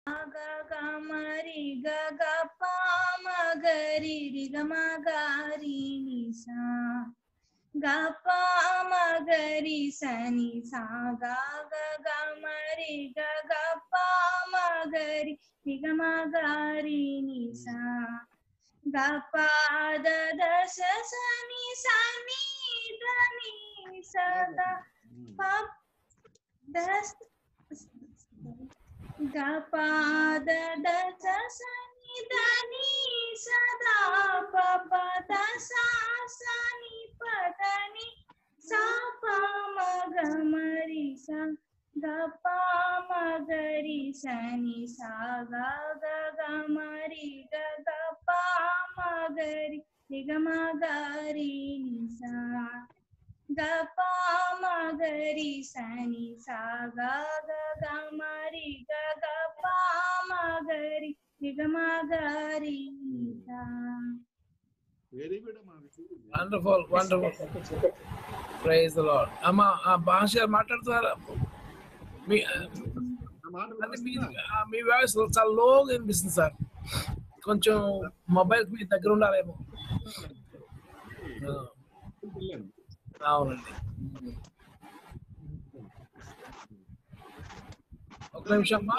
గ గ మరి గ గ పామ గరి రి గ మ గారి ని సా గ పామ గరి సని సా గ గ గ మరి గ గ పామ గరి రి గ మ గారి ని సా గ పాద దశ సని సని దని సదా ప దశ గ పాద దశ సని దని సదా ప ప దశ సని పదని సా ప మ గ మరి సా గ ప మ గరి సని సా గ గ గ మరి గ గ ప మ గరి రి గ మ గరి ని సా గ ప మ గరి సని సా గ గ గ మరి గ గ ప మ గరి రి గ మ గరి ని సా వెరీ గుడ్ అమ్మా వండర్ఫుల్ వండర్ఫుల్ ప్రైజ్ లార్డ్ అమ్మా ఆ భాష మాట్లాడుతున్నారా మీ అంటే మీ ఆ, మీ వాయిస్ చాలా లోగా వినిపిస్తుంది సార్ కొంచెం మొబైల్ మీ దగ్గర ఉండాలేమో ఆ, అవునండి ఒక నిమిషం అమ్మా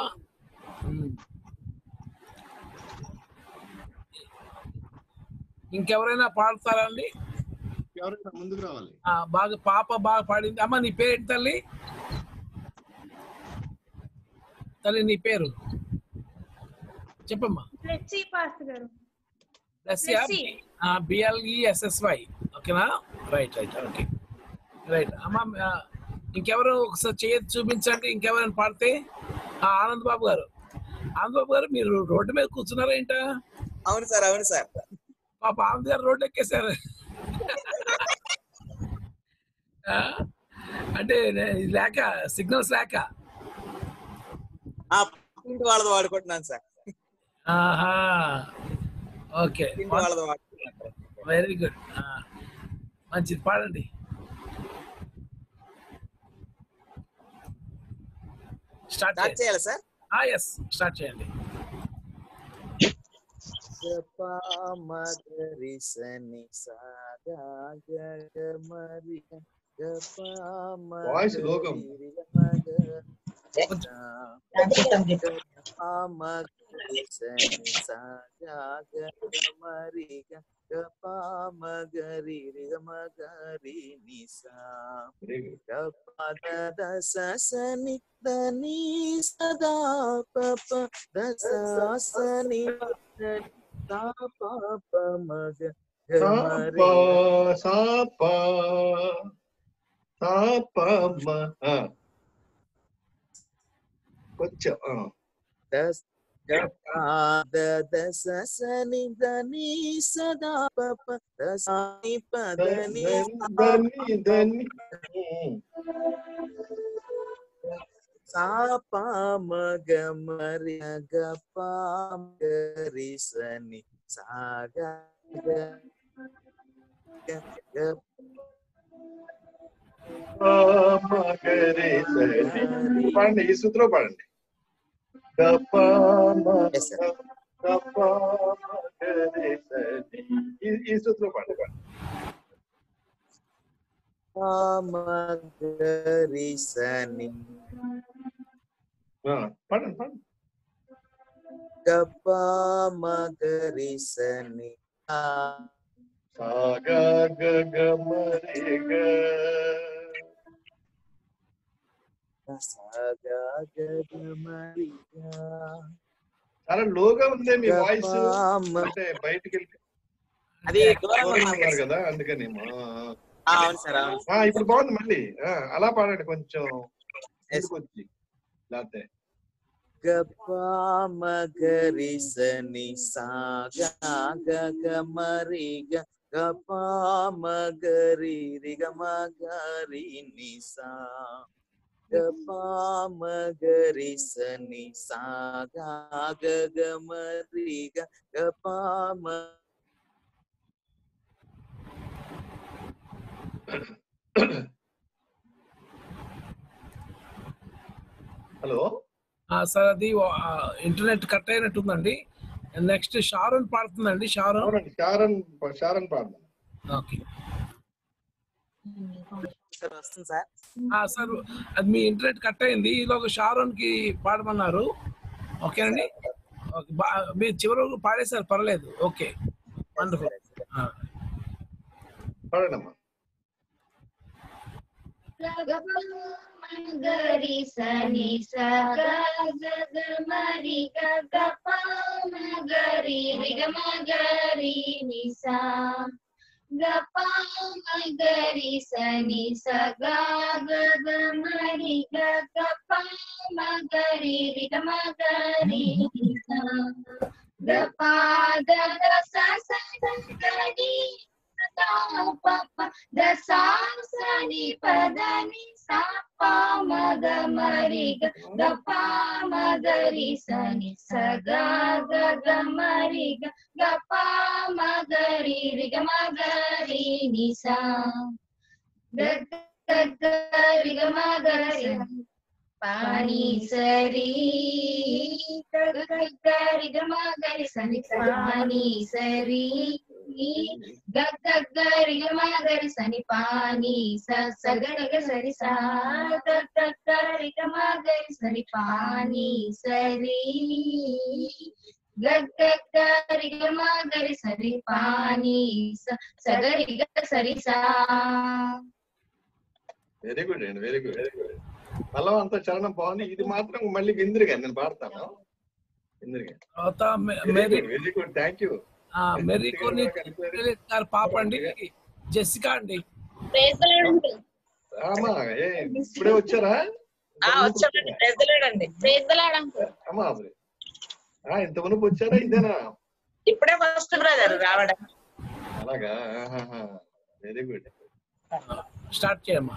ఇంకెవరైనా పాడతారా అండి ఎవరైనా ముందుకు రావాలి ఆ, బాగా పాప బాగా పాడింది అమ్మ నీ పేరు తల్లి తల్లి నీ పేరు చెప్పమ్మా ఫ్లెక్సీ పాస్ గారు రష్యా Blessy. బిఎల్ఈఎస్ఎస్వై ఓకేనా రైట్ రైట్ ఓకే రైట్ అమ్మ ఆ, ఇంకెవరు ఒకసారి చేయొచ్చు చూపించండి ఇంకెవరైనా పాడితే ఆ, ఆనంద్ బాబు గారు ఆనంద్ బాబు గారు మీరు రోడ్డు మీద కూర్చున్నారా ఏంటా అవును సార్ అవును సార్ పాప ఆనంద్ గారు రోడ్డు ఎక్కేశారు ఆ, అంటే నే- ఇది లేక సిగ్నల్స్ లేక ఆ ఇంటి వాళ్ళది వాడుకుంటున్నాను సార్ ఆహా ఓకే ఇంటి వాళ్ళది వాడుకుంటున్నాను వెరీ గుడ్ మంచిది పాడండి స్టార్ట్ స్టార్ట్ చేయాలి సార్ ఎస్ స్టార్ట్ చేయండి మగరి సని సాగా మరి Voice లోగా మగరి మగరి నిసా వెరీ గుడ్ పద దశ సని దని సదా పప దశ సని దా పాప మగ గమరి సాప సాప మ ఆ. కొంచెం ఆ. దశ పాద దశ సని దని సదా పప దశని పదని దని దని ఉమ్. సాప మగ మరి గ పారి సని సాగా మగరి సరి పాడండి ఈ సూత్రం పాడండి గప మ- Yes, sir. గప మగరి సరి ఈ ఈ సూత్రం పాడండి పాడండి మగరి సని ఆ, పాడండి పాడండి గప మగరి సని సాగా గగ మరి గ సాగా గగ మరి చాలా లోగా ఉంది మీ వాయిస్ గప అంటే బయటికి వెళ్ళి అది దూరంగా దూరంగా ఉన్నాం ఉన్నారు కదా కదా అందుకని ఆ, అవును సార్ అవును ఆ, ఇప్పుడు బాగుంది మళ్ళీ ఆ, అలా పాడండి కొంచెం Yes. ముందుకు వచ్చి లేకపోతే గప మగరి సని సాగా గగ మరి గప మగరి రిగ మగరి నిసా గప మగరి సని సాగా గగ మరి గప మ హలో ఆ, సార్ అది ఆ, ఇంటర్నెట్ కట్ అయినట్టుందండి నెక్స్ట్ షారోన్ పాడుతుందండి షారోన్ అవునండి షారన్ షారన్ పాడదాం ఓకే సార్ వస్తుంది సార్ ఆ, సార్ అది మీ ఇంటర్నెట్ కట్ అయింది ఈలోగా షారోన్ కి పాడమన్నారు ఓకేనండి ఓకే, బా- మీరు చివరి వరకు పాడేశారు పర్లేదు ఓకే వండర్ఫుల్ పాడండమ్మా గరి సని సగ గగ మరి గగ పామ గరి రిగమ గరి నిసా గపామ గరి సని సగ గగ మరి గగ పామ గరి రిగమ గరి నిసా గపాద దస గరి పప దశాసని పదని సప మగ మరి గప మగరి సని సగ గగ మరి గప మగరి రిగ మగరి నిసా గగ రిగ మగరి పాని సరి గగ రిగ మగరి సని పాని సరి గరి గరి సని పాని సగ సరి సా గరి గరి సని పాని సరి గరి గరి సరి పాని సగరి సరి సా వెరీ గుడ్ అండి వెరీ గుడ్ పల్లవ అంతా చరణం బాగుంది ఇది మాత్రం మళ్ళీ విందురుగా నేను పాడతాను విందురుగా తర్వాత మె- Mary very good thank you ఆ, మేరీ కొన్ని గారు పాప అండి జెసికా అండి అమ్మా ఏ ఇప్పుడే వచ్చారా వచ్చామండి ప్రెసిడెంట్ అండి అమ్మా ఆ, ఇంత మునుపు వచ్చారా ఇదేనా ఇప్పుడే ఫస్ట్ బ్రదర్ రావడం అలాగా వెరీ గుడ్ స్టార్ట్ చేయమ్మా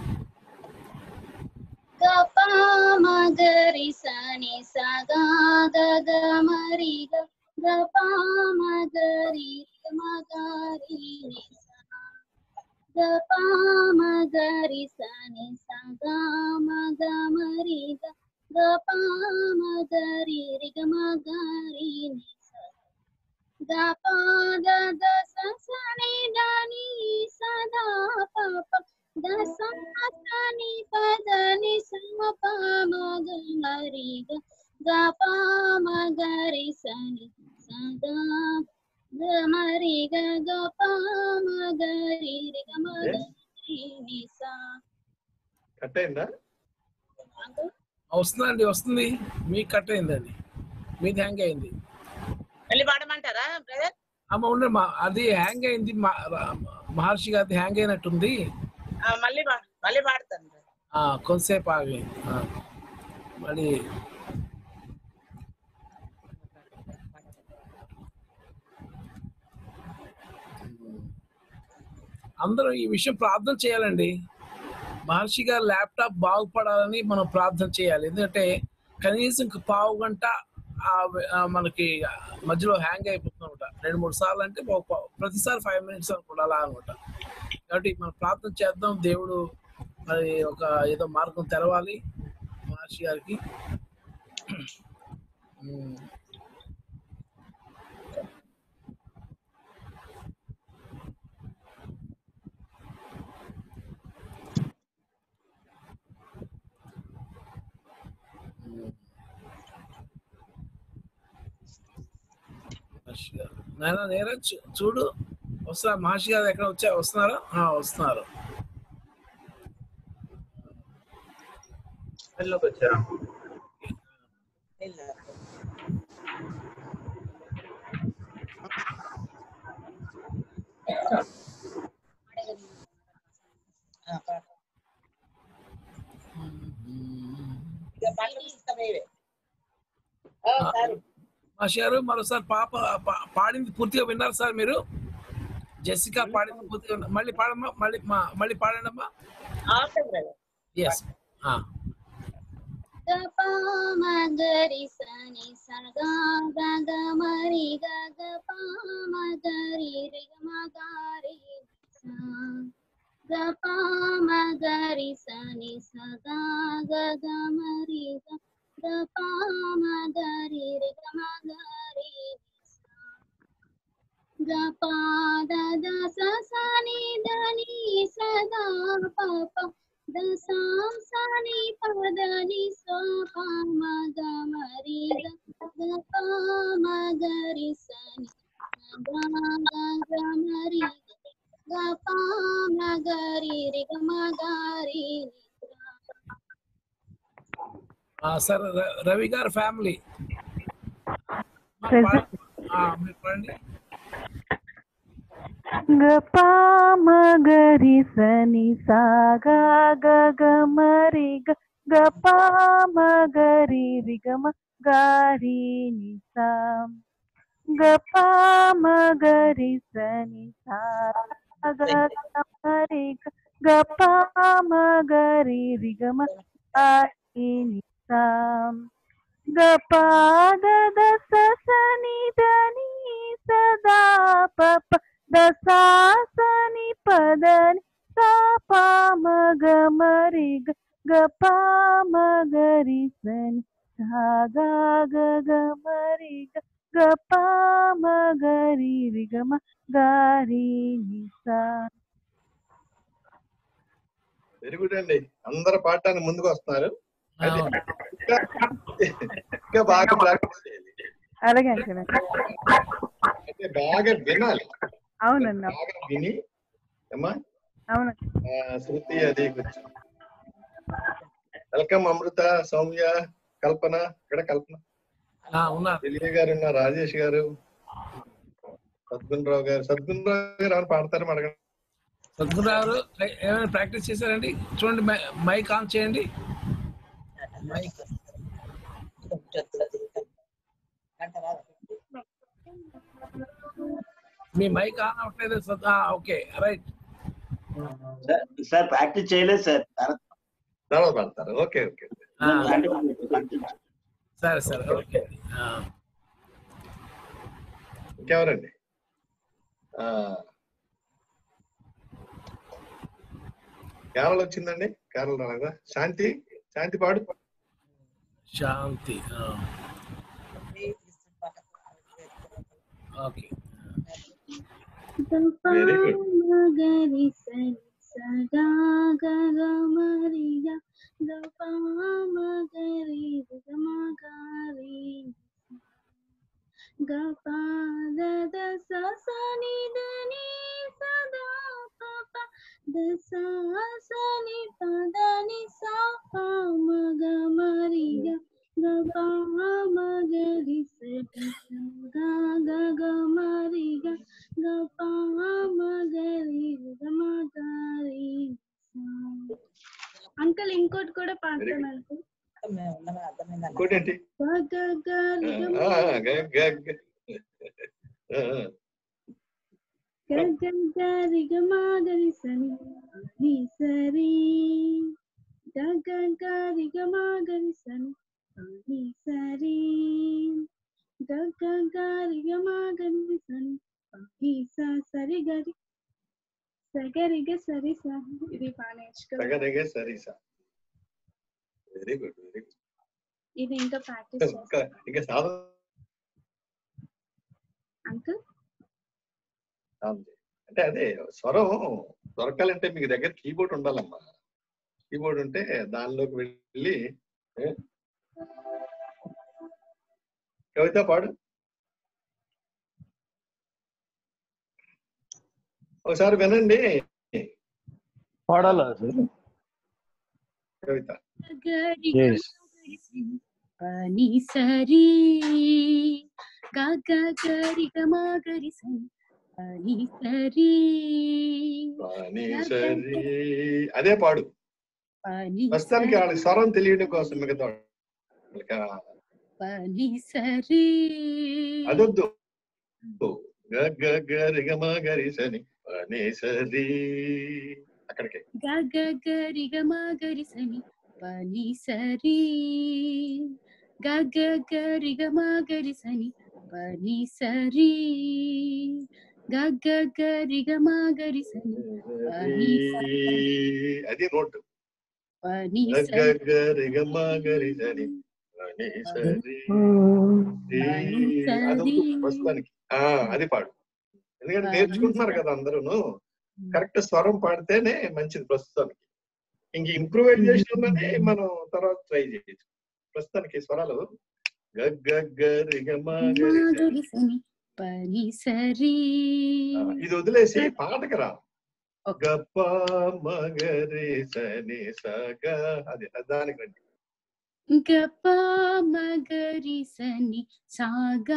గప మగరి సని సగా గగ మరి గప మగరి మగరి గప మగరి సని సగా మగ మరి గప మగరి రిగ మగరి గప గద సని దని సదా పప దసని పదని సమపమగరి గపమగరి సని సదా గమరి గపమగరి గమగరి నిసా కట్ అయిందా వస్తుందండి వస్తుంది మీకు కట్ అయిందండి మీది హ్యాంగ్ అయింది మళ్ళీ పాడమంటారా బ్రదర్ అమ్మ ఉండే మా అది హ్యాంగ్ అయింది మా- మహర్షి గారి హ్యాంగ్ అయినట్టుంది మళ్ళీ పా- మళ్ళీ పాడతాను brother. ఆ, కొంతసేపు ఆగి ఆ, మళ్ళీ అందరూ ఈ విషయం ప్రార్థన చేయాలండి మహర్షి గారు ల్యాప్టాప్ బాగుపడాలని మనం ప్రార్థన చేయాలి ఎందుకంటే కనీసం ఇంక పావు గంట ఆ- ఆ మనకి మధ్యలో హ్యాంగ్ అయిపోతుంది అనమాట రెండు మూడు సార్లు అంటే ఒక పా- ప్రతిసారి ఫైవ్ మినిట్స్ అనుకుంటా అలా అనమాట కాబట్టి మనం ప్రార్థన చేద్దాం దేవుడు మరి ఒక ఏదో మార్గం తెరవాలి మహర్షి గారికి ఉమ్. మహర్షి గారు నాయన నేరా చూ- చూడు వస్తున్నా మహర్షి గారు ఎక్కడ వచ్చా వస్తున్నారా ఆ, వస్తున్నారు వెళ్ళలోకి వచ్చారా వెళ్ళు. ఆ, పాడు. ఇక పాటలు ఇస్తాం ఇవే. ఆ, సారు. మహర్షి గారు మరోసారి పాప పా- పాడింది పూర్తిగా విన్నారు సార్ మీరు జెసికా పాడింది పూర్తిగా విన్నారు. మళ్ళీ పాడమ్మా మళ్ళీ మా- మళ్ళీ పాడండి అమ్మా ఓకే బ్రదర్ ఎస్ గప మగరి సని సగా గగ మరి గగ మగరి రిగ మగరి గప మగరి సని సగా గగ మరి గపా మగరి రి గమ గరి గపా దద సని దని సదా పప దసా సని పదని సోప మగ మరి గపా మగరి సని గ మరి గపా మగరి రి గమ గరి సార్ రవి గారు ఫ్యామిలీ Present. మీరు పాడండి గప మగరి సని సాగా గగ మరి గ గప మగరి రి గమ గారి ని సా గప మగరి సని సాగా గగ మరి గ గప మగరి రి గమ గారి ని సా గపాద దస సని దని సదా పప దసాసని పదని సాప మగ మరి గ గప మగరి సని సాగా గగ మరి గ గప మగరి రి గమ గారి ని సా వెరీ గుడ్ అండి అందరు పాడటానికి ముందుకు వస్తున్నారు అయితే అవును. ఇంకా ఇంకా బాగా ప్రాక్టీస్ చేయాలి అలాగే అంకుల్ అయితే బాగా వినాలి అవునండి బాగా విని అమ్మా అవును ఆ, శృతి అది కొంచెం వెల్కమ్ అమృత సౌమ్య కల్పన ఇక్కడ కల్పన ఆ, ఉన్నారు విజయ్ గారు ఉన్నారు రాజేష్ గారు సద్గుణ్ రావు గారు సద్గుణ్ రావు గారు ఎవరు పాడతారు అడగండి సద్గురావు ఏమైనా ప్రాక్టీస్ చేశారండి చూడండి మై- మైక్ ఆన్ చేయండి మైక్ మీ మైక్ ఆన్ అవ్వట్లేదు సద్- ఆ, okay right sir sir practice చేయలేదు సార్ తర్వాత తర్వాత పాడతారు ఓకే ఓకే ఆ, ప్రాక్టీస్ సరే సరే ఓకే ఆ, ఇంకెవరండి ఆ, కేరళ వచ్చిందండి కేరళ రాలేదా శాంతి శాంతి పాడు శాంతి ఆ, ఓకే Very good. గరి సని సగా గగ మరి గ గప మగరి రి గమ గరి గప దద సని దని సదా పప దస సని పదని సా మగ మరి గ గప మగరి సని సగా గగ మరి గ గప మగరి గమ గరి అంకల్ ఇంకోటి కూడా పాడతాను అంకుల్ ఇంకోటి ఏంటి గ గరి గమ ఆ, ఆ, గ- గ- గ- ఆ, ఆ. గ గ గరి గమ గరి సని ని సరి గ గ గరి గమ గరి సని ని సరి గ గ గరి గమ గరి సని ని సా సరి గరి సగరిగ సరి సా ఇది బాగా నేర్చుకో సగరగే సరీసా వెరీ గుడ్ వెరీ గుడ్ ఇది ఇంకా ప్రాక్టీస్ ఇంకా చేస్తాను ఇంకా సాధన అంకుల్ ఉంది. అంటే అదే స్వరం దొరకాలంటే మీకు దగ్గర కీబోర్డ్ ఉండాలమ్మా కీబోర్డ్ ఉంటే దానిలోకి వెళ్ళి ఏ? కవిత పాడు ఒకసారి వినండి పాడాలా సార్ కవిత Yes. పని సరి గగ గరి గమ గరి సరి పని సరి వాణి సరి అదే పాడు పని ప్రస్తుతానికి వాళ్ళకి స్వరం తెలియడం కోసం మిగతా వాళ్ళకి ఆ, పని సరి అదొద్దు గ గ గ రి గ మ గ రి స ని ప ని స రి అక్కడికి గగ గరి గమ గరి సని పని సరి గగ గరి గమ గరి సని పని సరి గగ గరి గమ గరి సని పని అది నోట్ పని గ గ సరి గ రి గ మ గ రి స ని ప పని సరి అదొక ప్రస్తుతానికి ఆ అది పాడు ఎందుకంటే నేర్చుకుంటున్నారు కదా అందరూను కరెక్ట్ స్వరం పాడితేనే మంచిది ప్రస్తుతానికి ఇంక ఇంప్రూవైజేషన్ లోనే మనం తర్వాత ట్రై చేయొచ్చు ప్రస్తుతానికి స్వరాలు గ గ గ రి గ మ గ రి స. గరిసని పని సరి ఆ, ఇది వదిలేసి పాటకి రా గప్ప మగరి సని సగ అది దానికి రండి గప మగరి సని సాగా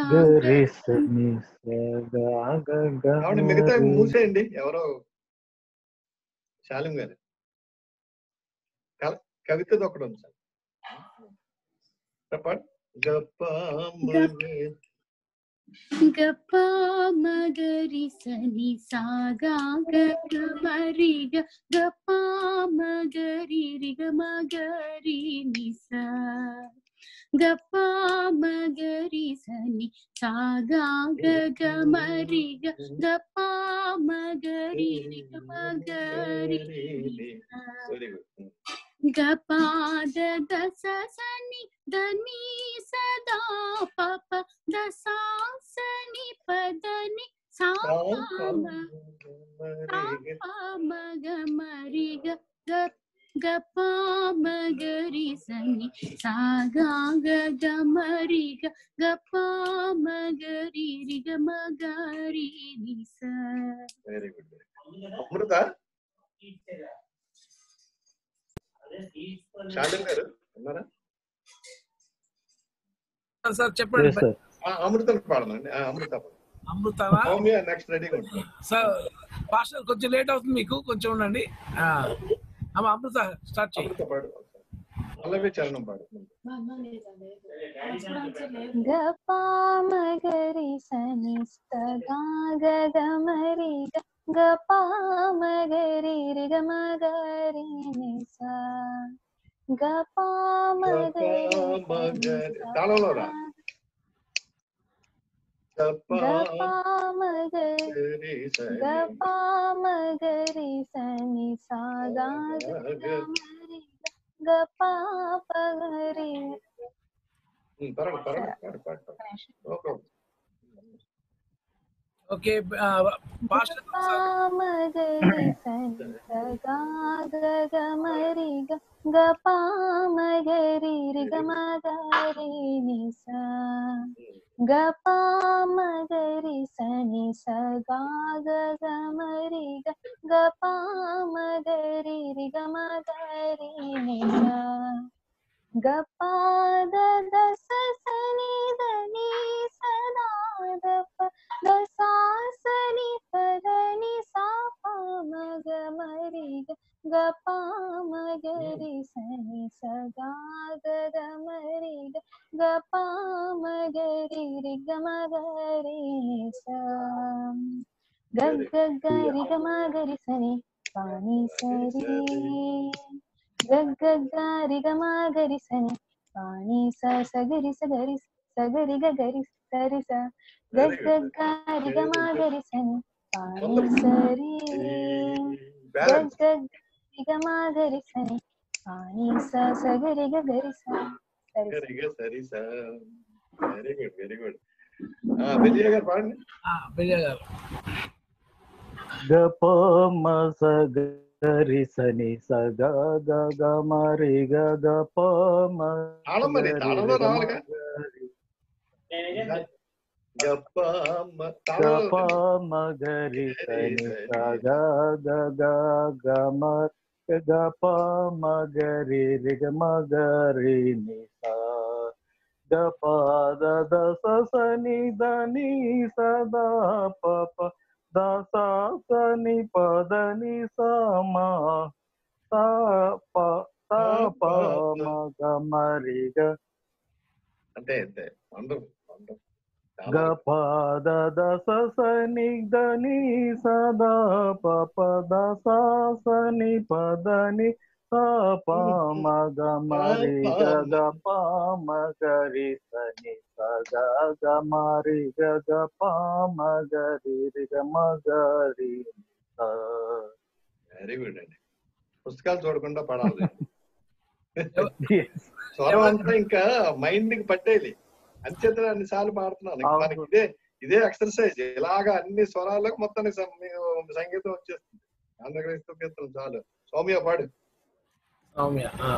కాబట్టి మిగతా మూసేయండి ఎవరో శాలిం గారు కల- కవితది ఒకటి ఉంది సార్ చెప్పండి గప్ప మగరి గప మగరి సని సాగా గగ మరిగ గప మగరి రిగ మగరి నిస గప మగరి సని సాగా గగ మరిగ గప మగరి రిగ మగరి నిస వెరీ గుడ్ గపాద దస సని దని సదా పప దసా సని పదని సామ మగ మరిగ గప మగరి సని సాగా గగ మరిగ గప మగరి రిగ మగరి నిస వెరీ గుడ్ అమృత శాలిం గారు ఉన్నారా సార్ చెప్పండి ఆ, అమృతం పాడనండి ఆ, అమృత పాడు. అమృతనా సౌమ్య నెక్స్ట్ రెడీగా ఉంటుంది సార్ పాస్టర్ కొంచెం లేట్ అవుతుంది మీకు కొంచెం ఉండండి ఆ, అమ్మ అమృత స్టార్ట్ చేయి అమృత పాడు పల్లవి చరణం పాడు గపామగరి సని గగమరి గపామగరి రిగమగరి నిస గపామగరి మగరి తాళంలో రా గప్ప గపామగరి మగరి సని గపామగరి సని సాగా గమరి గపాపగరి ఉమ్, పర్వాలేదు పర్వాలేదు పాడు పాడు పాడు నో ప్రాబ్లం ఓకే పాస్టర్ గపామగరి సని సగా గగమరి గపామగరి రిగమగరి నిస గపామగరి సని సగా గగమరి గపామగరి రిగమగరి నిస గపాద దస సని దని సదా దప దసాసని పదని సాప మగ మరి గప మగరి సని సగా గగ మరి గప మగరి రిగ మగరి స గగ్గ గరి గ మగరి సని పాని సరి గగ్గరి గ మగరి సని పాని స సగరి సగరి సగరి గరి సరి స గగ్గరి గ మగరి సని పాని సరి బ్యాలెన్స్ గగ్గరి గ మగరి సని పాని స సగరి గరి స సరి స సరిగా సరి sir very good very good Vijaya గారు పాడండి విజయ్ గారు గప గరి సని సగ గగ మరి గప తాళం మరి తాళంలో రావాలిగా గప్ప మ- గప తాళంలో మగరి సని సగ గగ గమ గప మగరి రిగ మగరి నిస గప దస సని దని సదా పప దస సని పదని సమా తాప తాప మగ మరిగ అంటే అంతే వండర్ఫుల్ వండర్ఫుల్ గపద దస సని దని సదా పప దస సని పదని ప మగ మరి గగ ప మగరి సని సగ గ మరి గగ ప మగరి రిగ మగరి స వెరీ గుడ్ అండి పుస్తకాలు చూడకుండా పడాలి స్వరం అంతా ఇంకా మైండ్ కి పట్టేయాలి అంచేత అన్ని సార్లు పాడుతున్నాను ఇంకా మనకి ఇదే ఇదే ఎక్సర్సైజ్ ఇలాగా అన్ని స్వరాలకు మొత్తానికి సం- మీకు సంగీతం వచ్చేస్తుంది ఆంధ్రప్రదేశ్ కీర్తనం చాలు సౌమ్య పాడు సౌమ్య ఆ.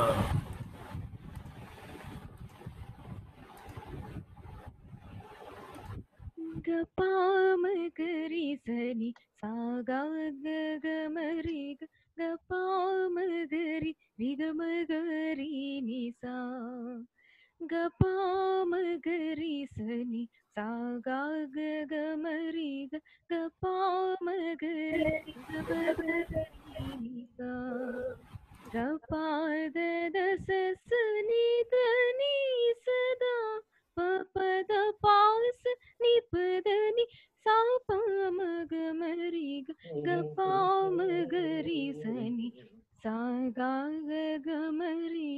గపామగరి సని సాగా గగమరి గపామగరి రిగమగరి నిసా గపామగరి సని సాగా గగమరి గపామగరి రిగమగరి నిసా గపాద దస సునిదని సదా పపద పాస్ నిపదని సాపమగమరి గపామగరి సని సాగాగమరి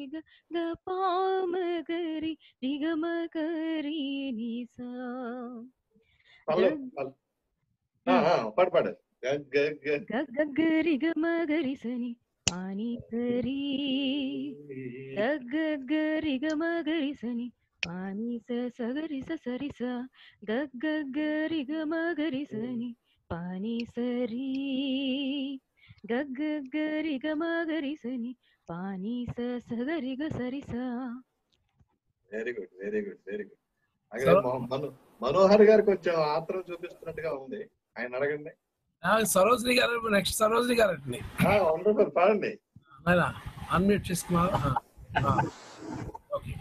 గపామగరి రిగమగరి నిసా పల్లె పల్లె ఆ, ఆ, పాడు పాడు గ, గ, గ. గగ్గరి గమగరి సని పాని కరి గగ్గరి గమగరి సని పాని స సగరి స సరి స గగ్గరి గమగరి సని పాని సరి గగ్గరి గమగరి సని పాని స సగరి గ సరి స very good very good very good అక్కడ So- మో- మను- మనోహర్ గారు కొంచెం ఆత్రం చూపిస్తున్నట్టుగా ఉంది ఆయన అడగండి ఆ, సరోజిని గారు నెక్స్ట్ సరోజిని గారు అండి వండర్ఫుల్ పాడండి ఆయన అన్మ్యూట్ చేసుకున్నారు ఆ, ఆ. ఓకే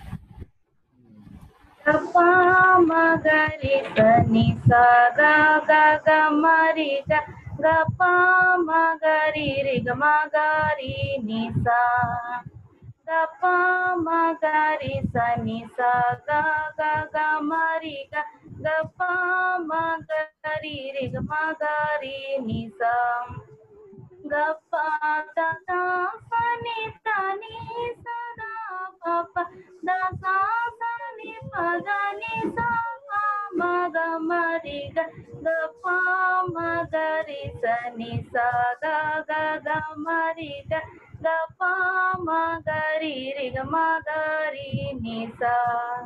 గరి సని సగా గగ మరి గ గరి రి గ మగరి ని సా గప మగరి సని సగా గగ మరి గ గప మగరి రి గ మగరి ని సా గప దద సని తని సదా పప దస సని పదని సా మగ మరి గ గప మగరి సని సగా గగ మరి గ గప మగరి రి గ మగరి ని సా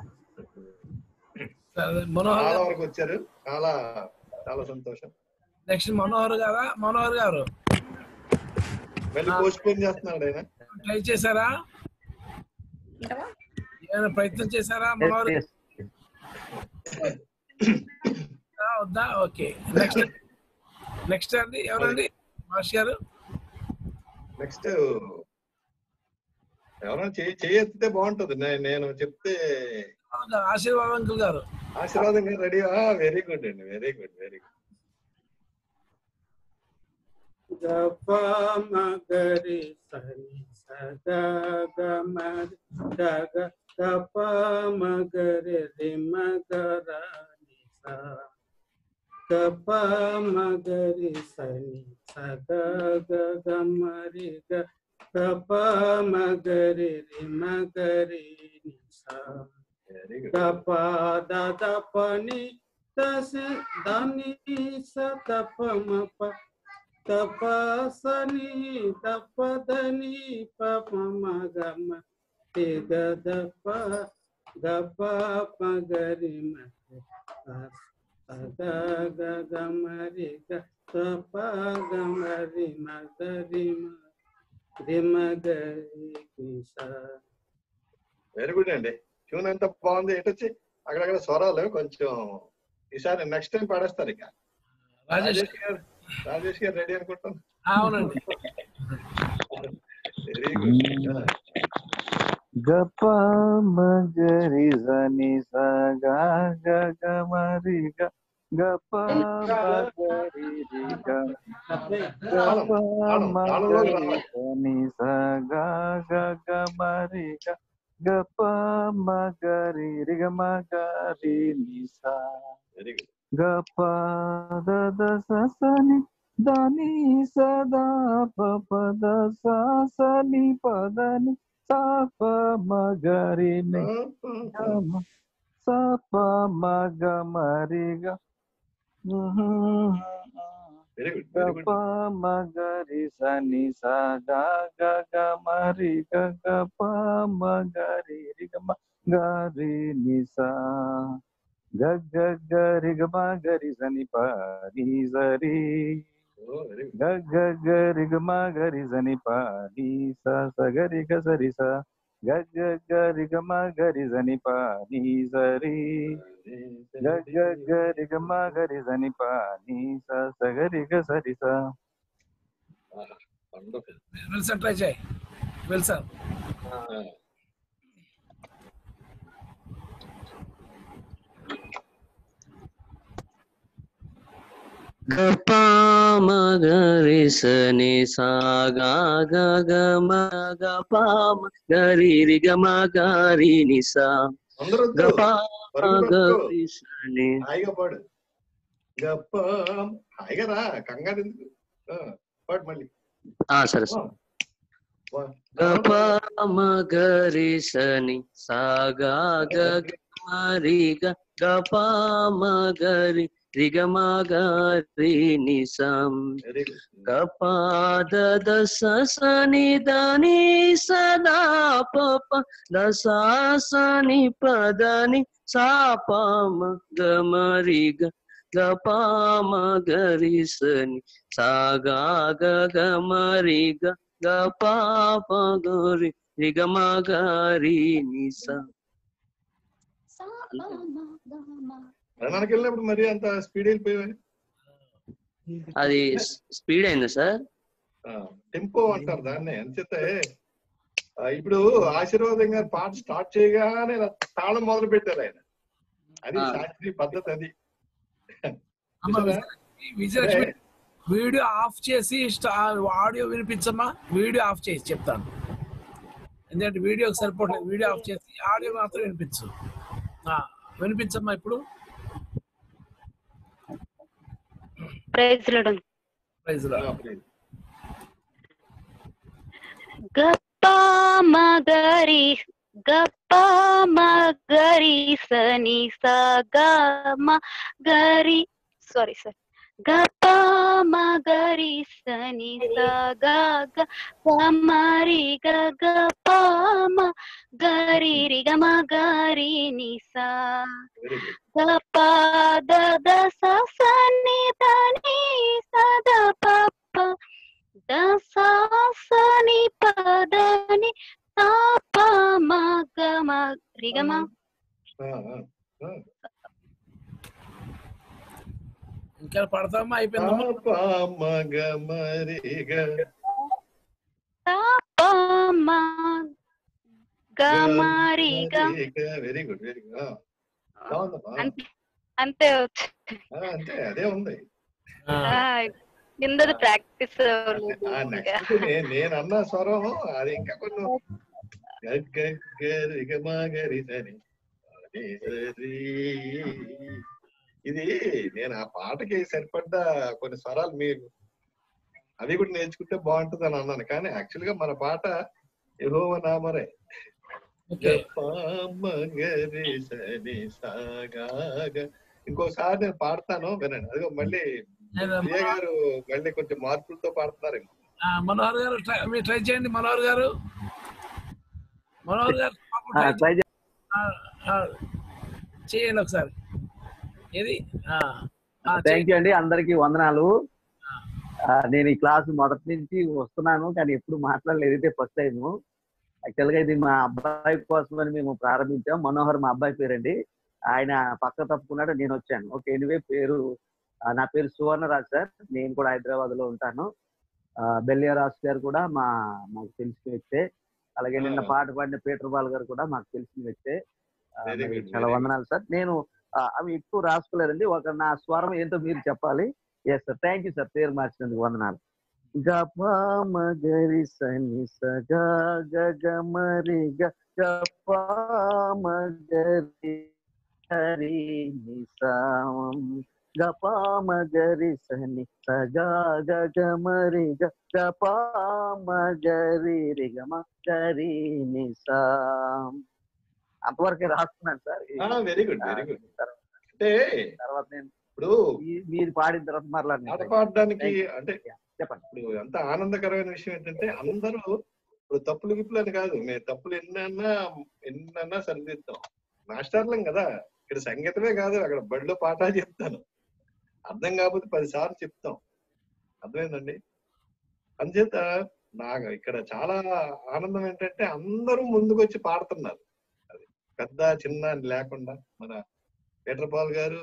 సరే, మనోహర్ చాలా గారు వరకు వచ్చారు చాలా చాలా సంతోషం నెక్స్ట్ మనోహర్ గారా మనోహర్ గారు మళ్ళీ పోస్ట్ పోన్ చేస్తున్నాడు ఆయన ట్రై చేశారా ఏమైనా ప్రయత్నం చేశారా మనోహర్ ఆ, వద్దా ఓకే నెక్స్ట్ నెక్స్ట్ అండి ఎవరండి మాస్ గారు నెక్స్ట్ ఎవరైనా చేయి చేయి ఎత్తితే బాగుంటది నే- నేను చెప్తే ఆశీర్వాదం అంకుల్ గారు ఆశీర్వాదం రెడీ వెరీ గుడ్ అండి వెరీ గుడ్ వెరీ గుడ్ గపమగరి సని సగా గమరి గగ గపమగరి రిమగర నిసా గపమగరి సని సగా గమరి గ గపమగరి రిమగరి నిసా వెరీ గుడ్ గప దద పని దశ దని సతపమప తపసని తపదని పపమగమ గదప గప పగరి గమరి గప గమరి మగరి రిమగరి కిసా వెరీ గుడ్ అండి ట్యూన్ ఎంత బాగుంది ఎటొచ్చి అక్కడక్కడ స్వరాలు కొంచెం ఈసారి నెక్స్ట్ టైం పాడేస్తారు ఇక రాజేష్ రాజేష్ గారు రాజేష్ గారు రెడీ అనుకుంటాం అవునండి వెరీ గుడ్ గప మగరి జని సగా గగ మరి గ గప మగరి రి గ గప మగరి జని సగా గగ మరి గ గప మగరి రి గ మగరి ని సా వెరీ గుడ్ గప దద సని దని సదా పద సని పదని సాప మగరి ని గమ సాప మగ మరిగ వెరీ గుడ్ వెరీ గ గుడ్ ప మ గ రి స ని స గ గ గ మ రి గ గ ప మ గ రి రి గ మ గ రి ని స గ గ గ రి గ మ గ రి స ని ప ని స రి వెరీ గుడ్ గ గ గ రి గ మ గ రి స ని ప ని స స గ రి గ స రి స గ గ గ రి గ మ గ రి స ని ప ని స రి గ గ గ రి గ మ గ రి స ని ప ని స స గ రి గ స రి స వండర్ఫుల్ విల్సన్ ట్రై చేయి విల్సన్ గప మగరి సని సాగా గగ మగ పామ గరి రి గ మగరి నిసా అందరూ వద్దు. గప పరుగులు పట్టుకో. మగరి సని హాయిగా పాడు గప్ప హాయిగా రా కంగారు ఎందుకు ఆ, పాడు మళ్ళీ ఆ సరే సరే వా- గప మగరి సని సాగా గగ మరి గ గప మగరి రి గ మగరి నిసం వెరీ గుడ్ గపాద దశ సని దని సదా పప దశాసని పదని సాపమ గమరి గ గపామ గరి సని సాగా గమరి గ గపాప గరి రి గమ గరి నిస ప్రణానికి వెళ్ళినప్పుడు మరి అంత స్పీడ్ వెళ్ళిపోయావా అది స్పీడ్ అయిందా సార్ టెంపో అంటారు దాన్నే అంచేతే ఆ, ఇప్పుడు ఆశీర్వాదం గారు పాట స్టార్ట్ చేయగానే ఇలా తాళం మొదలు పెట్టారు ఆయన అది ఆ. శాస్త్రీయ పద్ధతి అది అమ్మ చూసారా? విజయలక్ష్మి వీడియో ఆఫ్ చేసి స్టా- ఆడియో వినిపించమ్మా వీడియో ఆఫ్ చేసి చెప్తాను ఎందుకంటే వీడియోకి సరిపోవట్లేదు వీడియో ఆఫ్ చేసి ఆడియో మాత్రం వినిపించు ఆ, వినిపించమ్మా ఇప్పుడు ప్రైజ్ లడం ప్రైజ్ లో ఆ, please. గప్ప మగరి గప్ప మగరి సని సగమ గరి సారీ సార్ గప్ప మగరి సని సగ గమరి గగ మ గరి రి గమ గరి నిసా వెరీ గుడ్ గపాద దశ సని దని సద పప్ప దశాసని పదని తాప మగ రిగమ ఆ, ఆ, ఆ. ఇంకా పడతామా అయిపోయిందమ్మా పాప మగ మరిగ తాప మగ మరిగ వెరీ గుడ్ వెరీ గుడ్ బాగుందమ్మా అంతే అంతే వచ్చు. ఆ, అంతే అదే ఉంది ఆ, ఆ, కిందది ప్రాక్టీస్ ఆ నెక్స్ట్ నేను అన్న స్వరం అది ఇంకా కొన్ని గరిగమాగరిసని ఇది నేను ఆ పాటకి సరిపడ్డ కొన్ని స్వరాలు మీరు అవి కూడా నేర్చుకుంటే బాగుంటుంది అని అన్నాను కానీ యాక్చువల్ గా మన పాట యెహోవ నామరే ఓకే గరిసని సాగాగ ఇంకోసారి నేను పాడతాను వినండి అదిగో మళ్ళీ నేను ప్రియ గారు మళ్ళీ కొంచెం మార్పులతో పాడుతున్నారు ఆ, మనోహర్ గారు ట్రై- మీరు ట్రై చేయండి మనోహర్ గారు మనోహర్ గారు పాపం ట్రై ట్రై చే- ఆ, ఆ, చేయండి ఒకసారి ఏది ఆ, ఆ, థ్యాంక్ యూ అండి అందరికి వందనాలు ఆ, నేను ఈ క్లాస్ మొదటి నుంచి వస్తున్నాను కానీ ఎప్పుడు మాట్లాడలేదు ఇదే ఫస్ట్ టైం యాక్చువల్ గా ఇది మా అబ్బాయి కోసమని మేము ప్రారంభించాం మనోహర్ మా అబ్బాయి పేరండి ఆయన పక్క తప్పుకున్నాడు నేను వచ్చాను ఓకే ఎనివే పేరు ఆ, నా పేరు సువర్ణరాజ్ సార్ నేను కూడా హైదరాబాద్ లో ఉంటాను ఆ, బెల్లియరాజ్ గారు కూడా మా మాకు తెలిసిన వ్యక్తే అలాగే నిన్న ఆ. పాట పాడిన పీటర్ బాల్ గారు కూడా మాకు తెలిసిన వ్యక్తే ఆ, Very మరి good, చాలా very వందనాలు సార్ నేను ఆ, అవి ఎక్కువ రాసుకోలేదండి ఒక నా స్వరం ఏంటో మీరు చెప్పాలి yes sir thank you sir పేరు మార్చినందుకు వందనాలు గప మగరి సని సగ గగ మరి గప మగరి హరి నిసాం గప మగరి సని సగ గగ మరి గప మగరి రి గమ గరి నిసాం అంతవరకే రాస్తున్నాను sir very good very good తర్వాత అంటే తర్వాత నేను ఇప్పుడు మీ- మీరు పాడిన తర్వాత మరలా నేను పాట try పాడడానికి Thank you. అంటే చెప్పండి ఇప్పుడు ఎంత ఆనందకరమైన విషయం ఏంటంటే అందరూ ఇప్పుడు తప్పులు గిప్పులు అని కాదు మేము తప్పులు ఎన్నన్నా ఎన్నన్నా సరిదిద్దాం మాస్టర్లం కదా ఇక్కడ సంగీతమే కాదు అక్కడ బడిలో పాఠాలు చెప్తాను అర్థం కాకపోతే పది సార్లు చెప్తాం అర్థమైందండి అందుచేత నాకు ఇక్కడ చాలా ఆనందం ఏంటంటే అందరూ ముందుకు వచ్చి పాడుతున్నారు అది పెద్ద చిన్న అని లేకుండా మన పీటర్ పాల్ గారు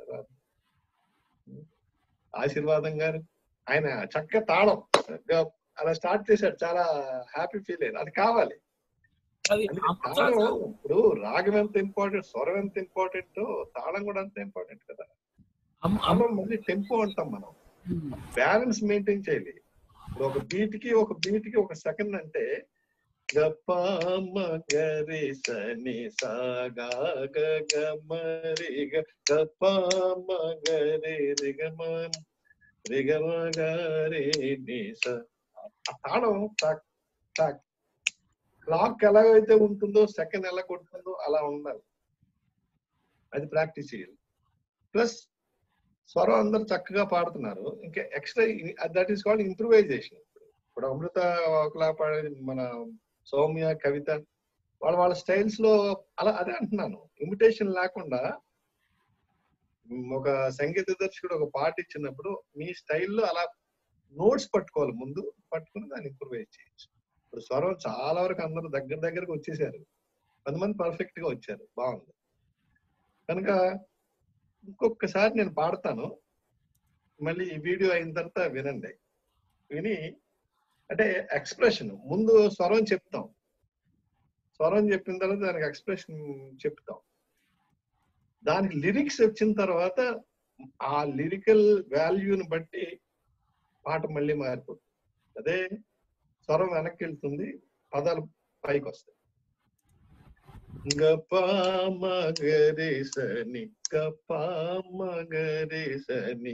ఆశీర్వాదం గారు ఆయన చక్క తాళం గా- అలా స్టార్ట్ చేశాడు చాలా హ్యాపీ ఫీల్ అయ్యారు అది కావాలి అది అందుకే అమృత తాళం సార్, ఇప్పుడు రాగం ఎంత ఇంపార్టెంట్ స్వరం ఎంత ఇంపార్టెంట్ తాళం కూడా అంత ఇంపార్టెంట్ కదా అమ్- అమ్- తాళం మళ్ళీ టెంపో అంటాం మనం బ్యాలెన్స్ మెయింటైన్ చేయాలి ఇప్పుడు ఒక బీట్ కి ఒక బీట్ కి ఒక సెకండ్ అంటే గప మగరి సని సాగా గగ మరి గప మగరి రిగమ రిగమ గరి ని స ఆ తాళం టాక్ టాక్ క్లాక్ ఎలాగైతే ఉంటుందో సెకండ్ ఎలా కొడుతుందో అలా ఉండాలి అది ప్రాక్టీస్ చేయాలి ప్లస్ స్వరం అందరు చక్కగా పాడుతున్నారు ఇంకా extra that is called improvisation ఇప్పుడు అమృత ఒకలా పాడే మన సౌమ్య కవిత వాళ్ళ వాళ్ళ స్టైల్స్ లో అలా అదే అంటున్నాను ఇమిటేషన్ లేకుండా మ్, ఒక సంగీత దర్శకుడు ఒక పాట ఇచ్చినప్పుడు మీ స్టైల్లో అలా నోట్స్ పట్టుకోవాలి ముందు పట్టుకుని దాన్ని ఇంప్రూవైజ్ చేయొచ్చు ఇప్పుడు స్వరం చాలా వరకు అందరూ దగ్గర దగ్గరకు వచ్చేసారు కొంతమంది పర్ఫెక్ట్ గా వచ్చారు బాగుంది కనుక ఇంకొకసారి నేను పాడతాను మళ్ళీ ఈ వీడియో అయిన తర్వాత వినండి విని అంటే ఎక్స్ప్రెషన్ ముందు స్వరం చెప్తాం స్వరం చెప్పిన తర్వాత దానికి ఎక్స్ప్రెషన్ చెప్తాం దానికి లిరిక్స్ వచ్చిన తర్వాత ఆ లిరికల్ వాల్యూని బట్టి పాట మళ్ళీ మారిపోతుంది అదే స్వరం వెనక్కి వెళ్తుంది పదాలు పైకి వస్తాయి గరి సని గరి సని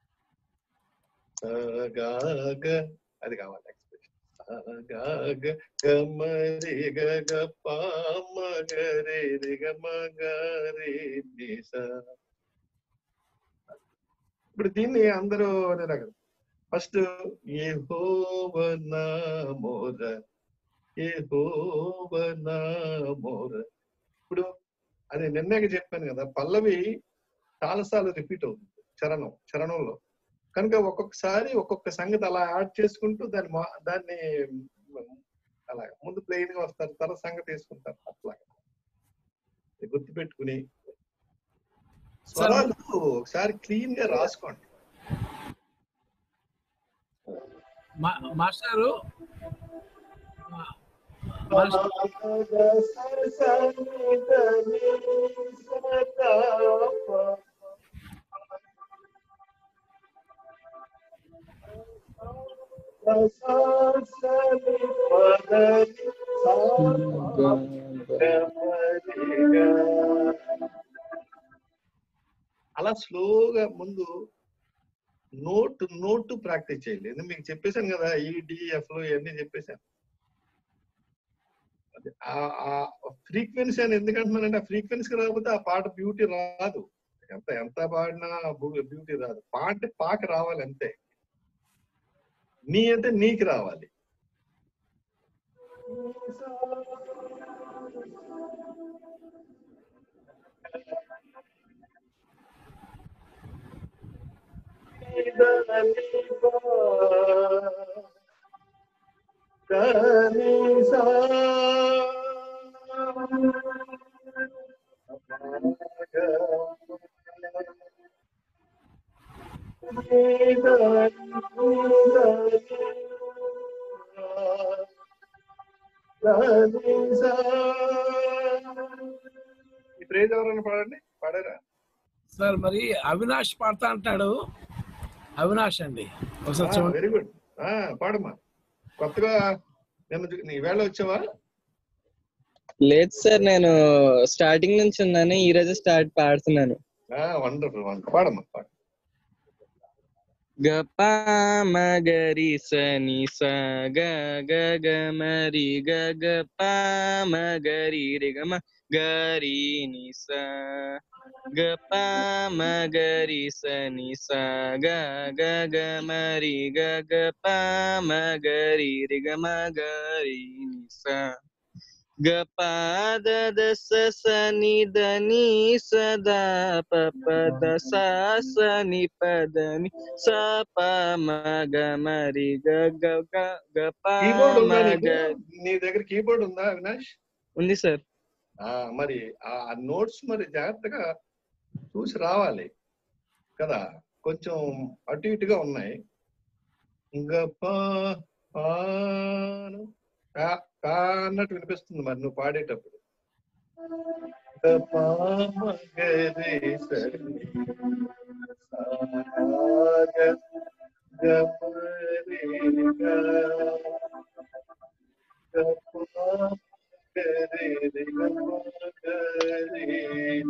సగాగ అది కావాలి ఎక్స్ప్రెషన్ సగాగ గమరి గగ పామగరి రిగ మగరి నిస ఇప్పుడు దీన్ని అందరూ ఫస్ట్ ఏ మోర ఏ మోర ఇప్పుడు అది నిన్నగా చెప్పాను కదా పల్లవి చాలాసార్లు రిపీట్ అవుతుంది చరణం చరణంలో కనుక ఒక్కొక్కసారి ఒక్కొక్క సంగతి అలా యాడ్ చేసుకుంటూ దాన్ని మా- దాన్ని అలా ముందు ప్లెయిన్ గా వస్తారు తర్వాత సంగతి వేసుకుంటారు అట్లా గుర్తు పెట్టుకుని స్వరాలు ఒకసారి క్లీన్ గా రాసుకోండి మా- మాస్టారు మా- మాస్టర్ అలా స్లోగా ముందు నోట్ నోట్ ప్రాక్టీస్ చేయాలి ఎందుకు మీకు చెప్పేశాను కదా ఈ డిఎఫ్ లో ఇవన్నీ చెప్పేశాను అది ఆ ఫ్రీక్వెన్సీ అని ఎందుకంటున్నానంటే ఆ ఫ్రీక్వెన్సీ రాకపోతే ఆ పాట బ్యూటీ రాదు ఎంత ఎంత పాడినా బ్యూటీ రాదు పాట పాక రావాలి అంతే నీ అంటే నీకు రావాలి ఈ ప్రేజ్ ఎవరైనా పాడండి పాడారా సార్ మరి అవినాష్ పాడతా అంటాడు అవినాష్ అండి ఒకసారి చూడండి వెరీ గుడ్ పాడమ్మా కొత్తగా నేను నీ వేళ వచ్చావా లేదు సార్ నేను స్టార్టింగ్ నుంచి ఉన్నాను ఈ రోజు స్టార్ట్ పాడుతున్నాను వండర్ఫుల్ వండర్ పాడమ్మా పాడు గ ప మ గ రి స ని స గ గ గ మ రి గ గ ప మ గ రి రి గ మ గరి ని స గ ప మ గరి స ని స గ గ గ మరి గ గ ప మ గరి రి గ మ గరి ని స గ ప ద ద స స ని ద ని స ద ప ప ద స స ని ప ద ని స ప మ గ మ రి గ గ గ గ ప కీబోర్డ్ మ ఉందా నీకు గ నీ దగ్గర కీబోర్డ్ ఉందా అవినాష్ ఉంది సార్ ఆ మరి ఆ నోట్స్ మరి జాగ్రత్తగా చూసి రావాలి కదా కొంచెం అటు ఇటుగా ఉన్నాయి ఇంకా పా పాను కా కా అన్నట్టు వినిపిస్తుంది మరి నువ్వు పాడేటప్పుడు గ పా మ గ రి స ని సా గ గ మ రి గ గ పా గ రి రి గ మ గ రి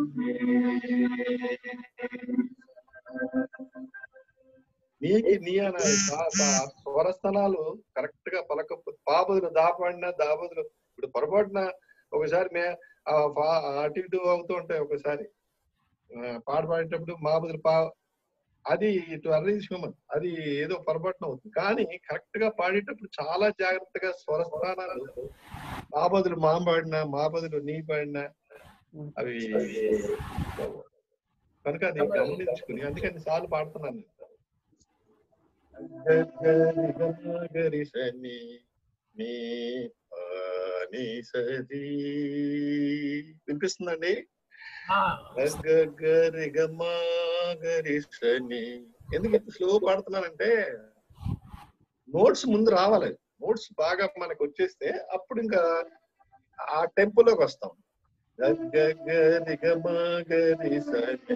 నీకి నీ అనాలి సా- సా- స్వరస్థానాలు కరెక్ట్ గా పలక పాబదులు దాపడినా దాబదులు ఇప్పుడు పొరపాటున ఒకసారి మే ఆ ఫా- అటు ఇటు అవుతూ ఉంటాయి ఒకసారి ఆ, పాట పాడేటప్పుడు మా బదులు పా అది ఇటు అర్రీస్ హ్యూమన్ అది ఏదో పొరపాటున అవుతుంది కానీ కరెక్ట్ గా పాడేటప్పుడు చాలా జాగ్రత్తగా స్వరస్థానాలు మా బదులు మా పాడినా మా బదులు నీ పాడినా అవి కనుక అది గమనించుకుని అందుకని సార్లు పాడుతున్నాను గరి సని నీ పా నీ సరి వినిపిస్తుందండి గ గరి గమా గరి సని ఎందుకు ఇంత స్లో పాడుతున్నానంటే నోట్స్ ముందు రావాలి నోట్స్ బాగా మనకు వచ్చేస్తే అప్పుడు ఇంకా ఆ టెంపోలోకి వస్తాం గ గ గరి గమా గరి సని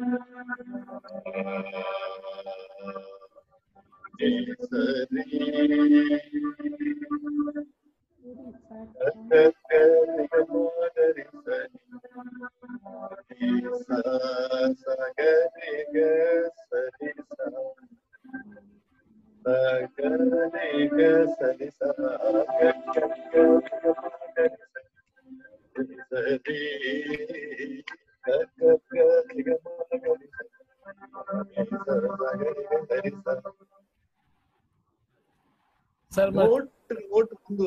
సార్ మరి నోట్ నోట్ ముందు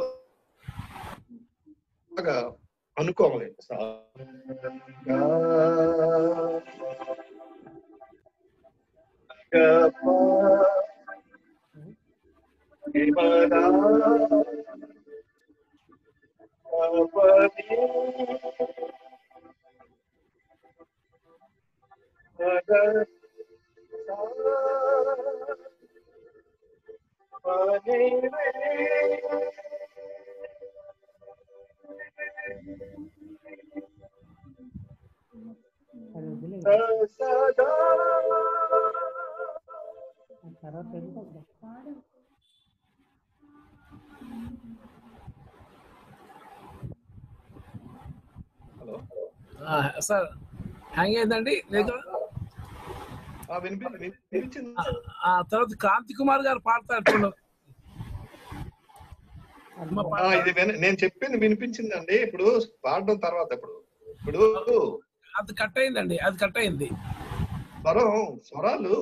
బాగా అనుకోవాలి సా గా గ ప రి మ గా గ ప ని మ గ సా ప ని రి స స గా హలో ఆ, సార్ హ్యాంగ్ అయిందండి లేదు ఆ వినిపి వినిపించింది ఆ తర్వాత క్రాంతి కుమార్ గారు పాడతారు చూడండి. అమ్మ ఆ, పాడతారు. ఇది విన- నేను చెప్పింది వినిపించిందండి ఇప్పుడు పాడడం తర్వాత ఇప్పుడు ఇప్పుడు అది కట్ అయిందండి అది కట్ అయింది స్వరం స్వరాలు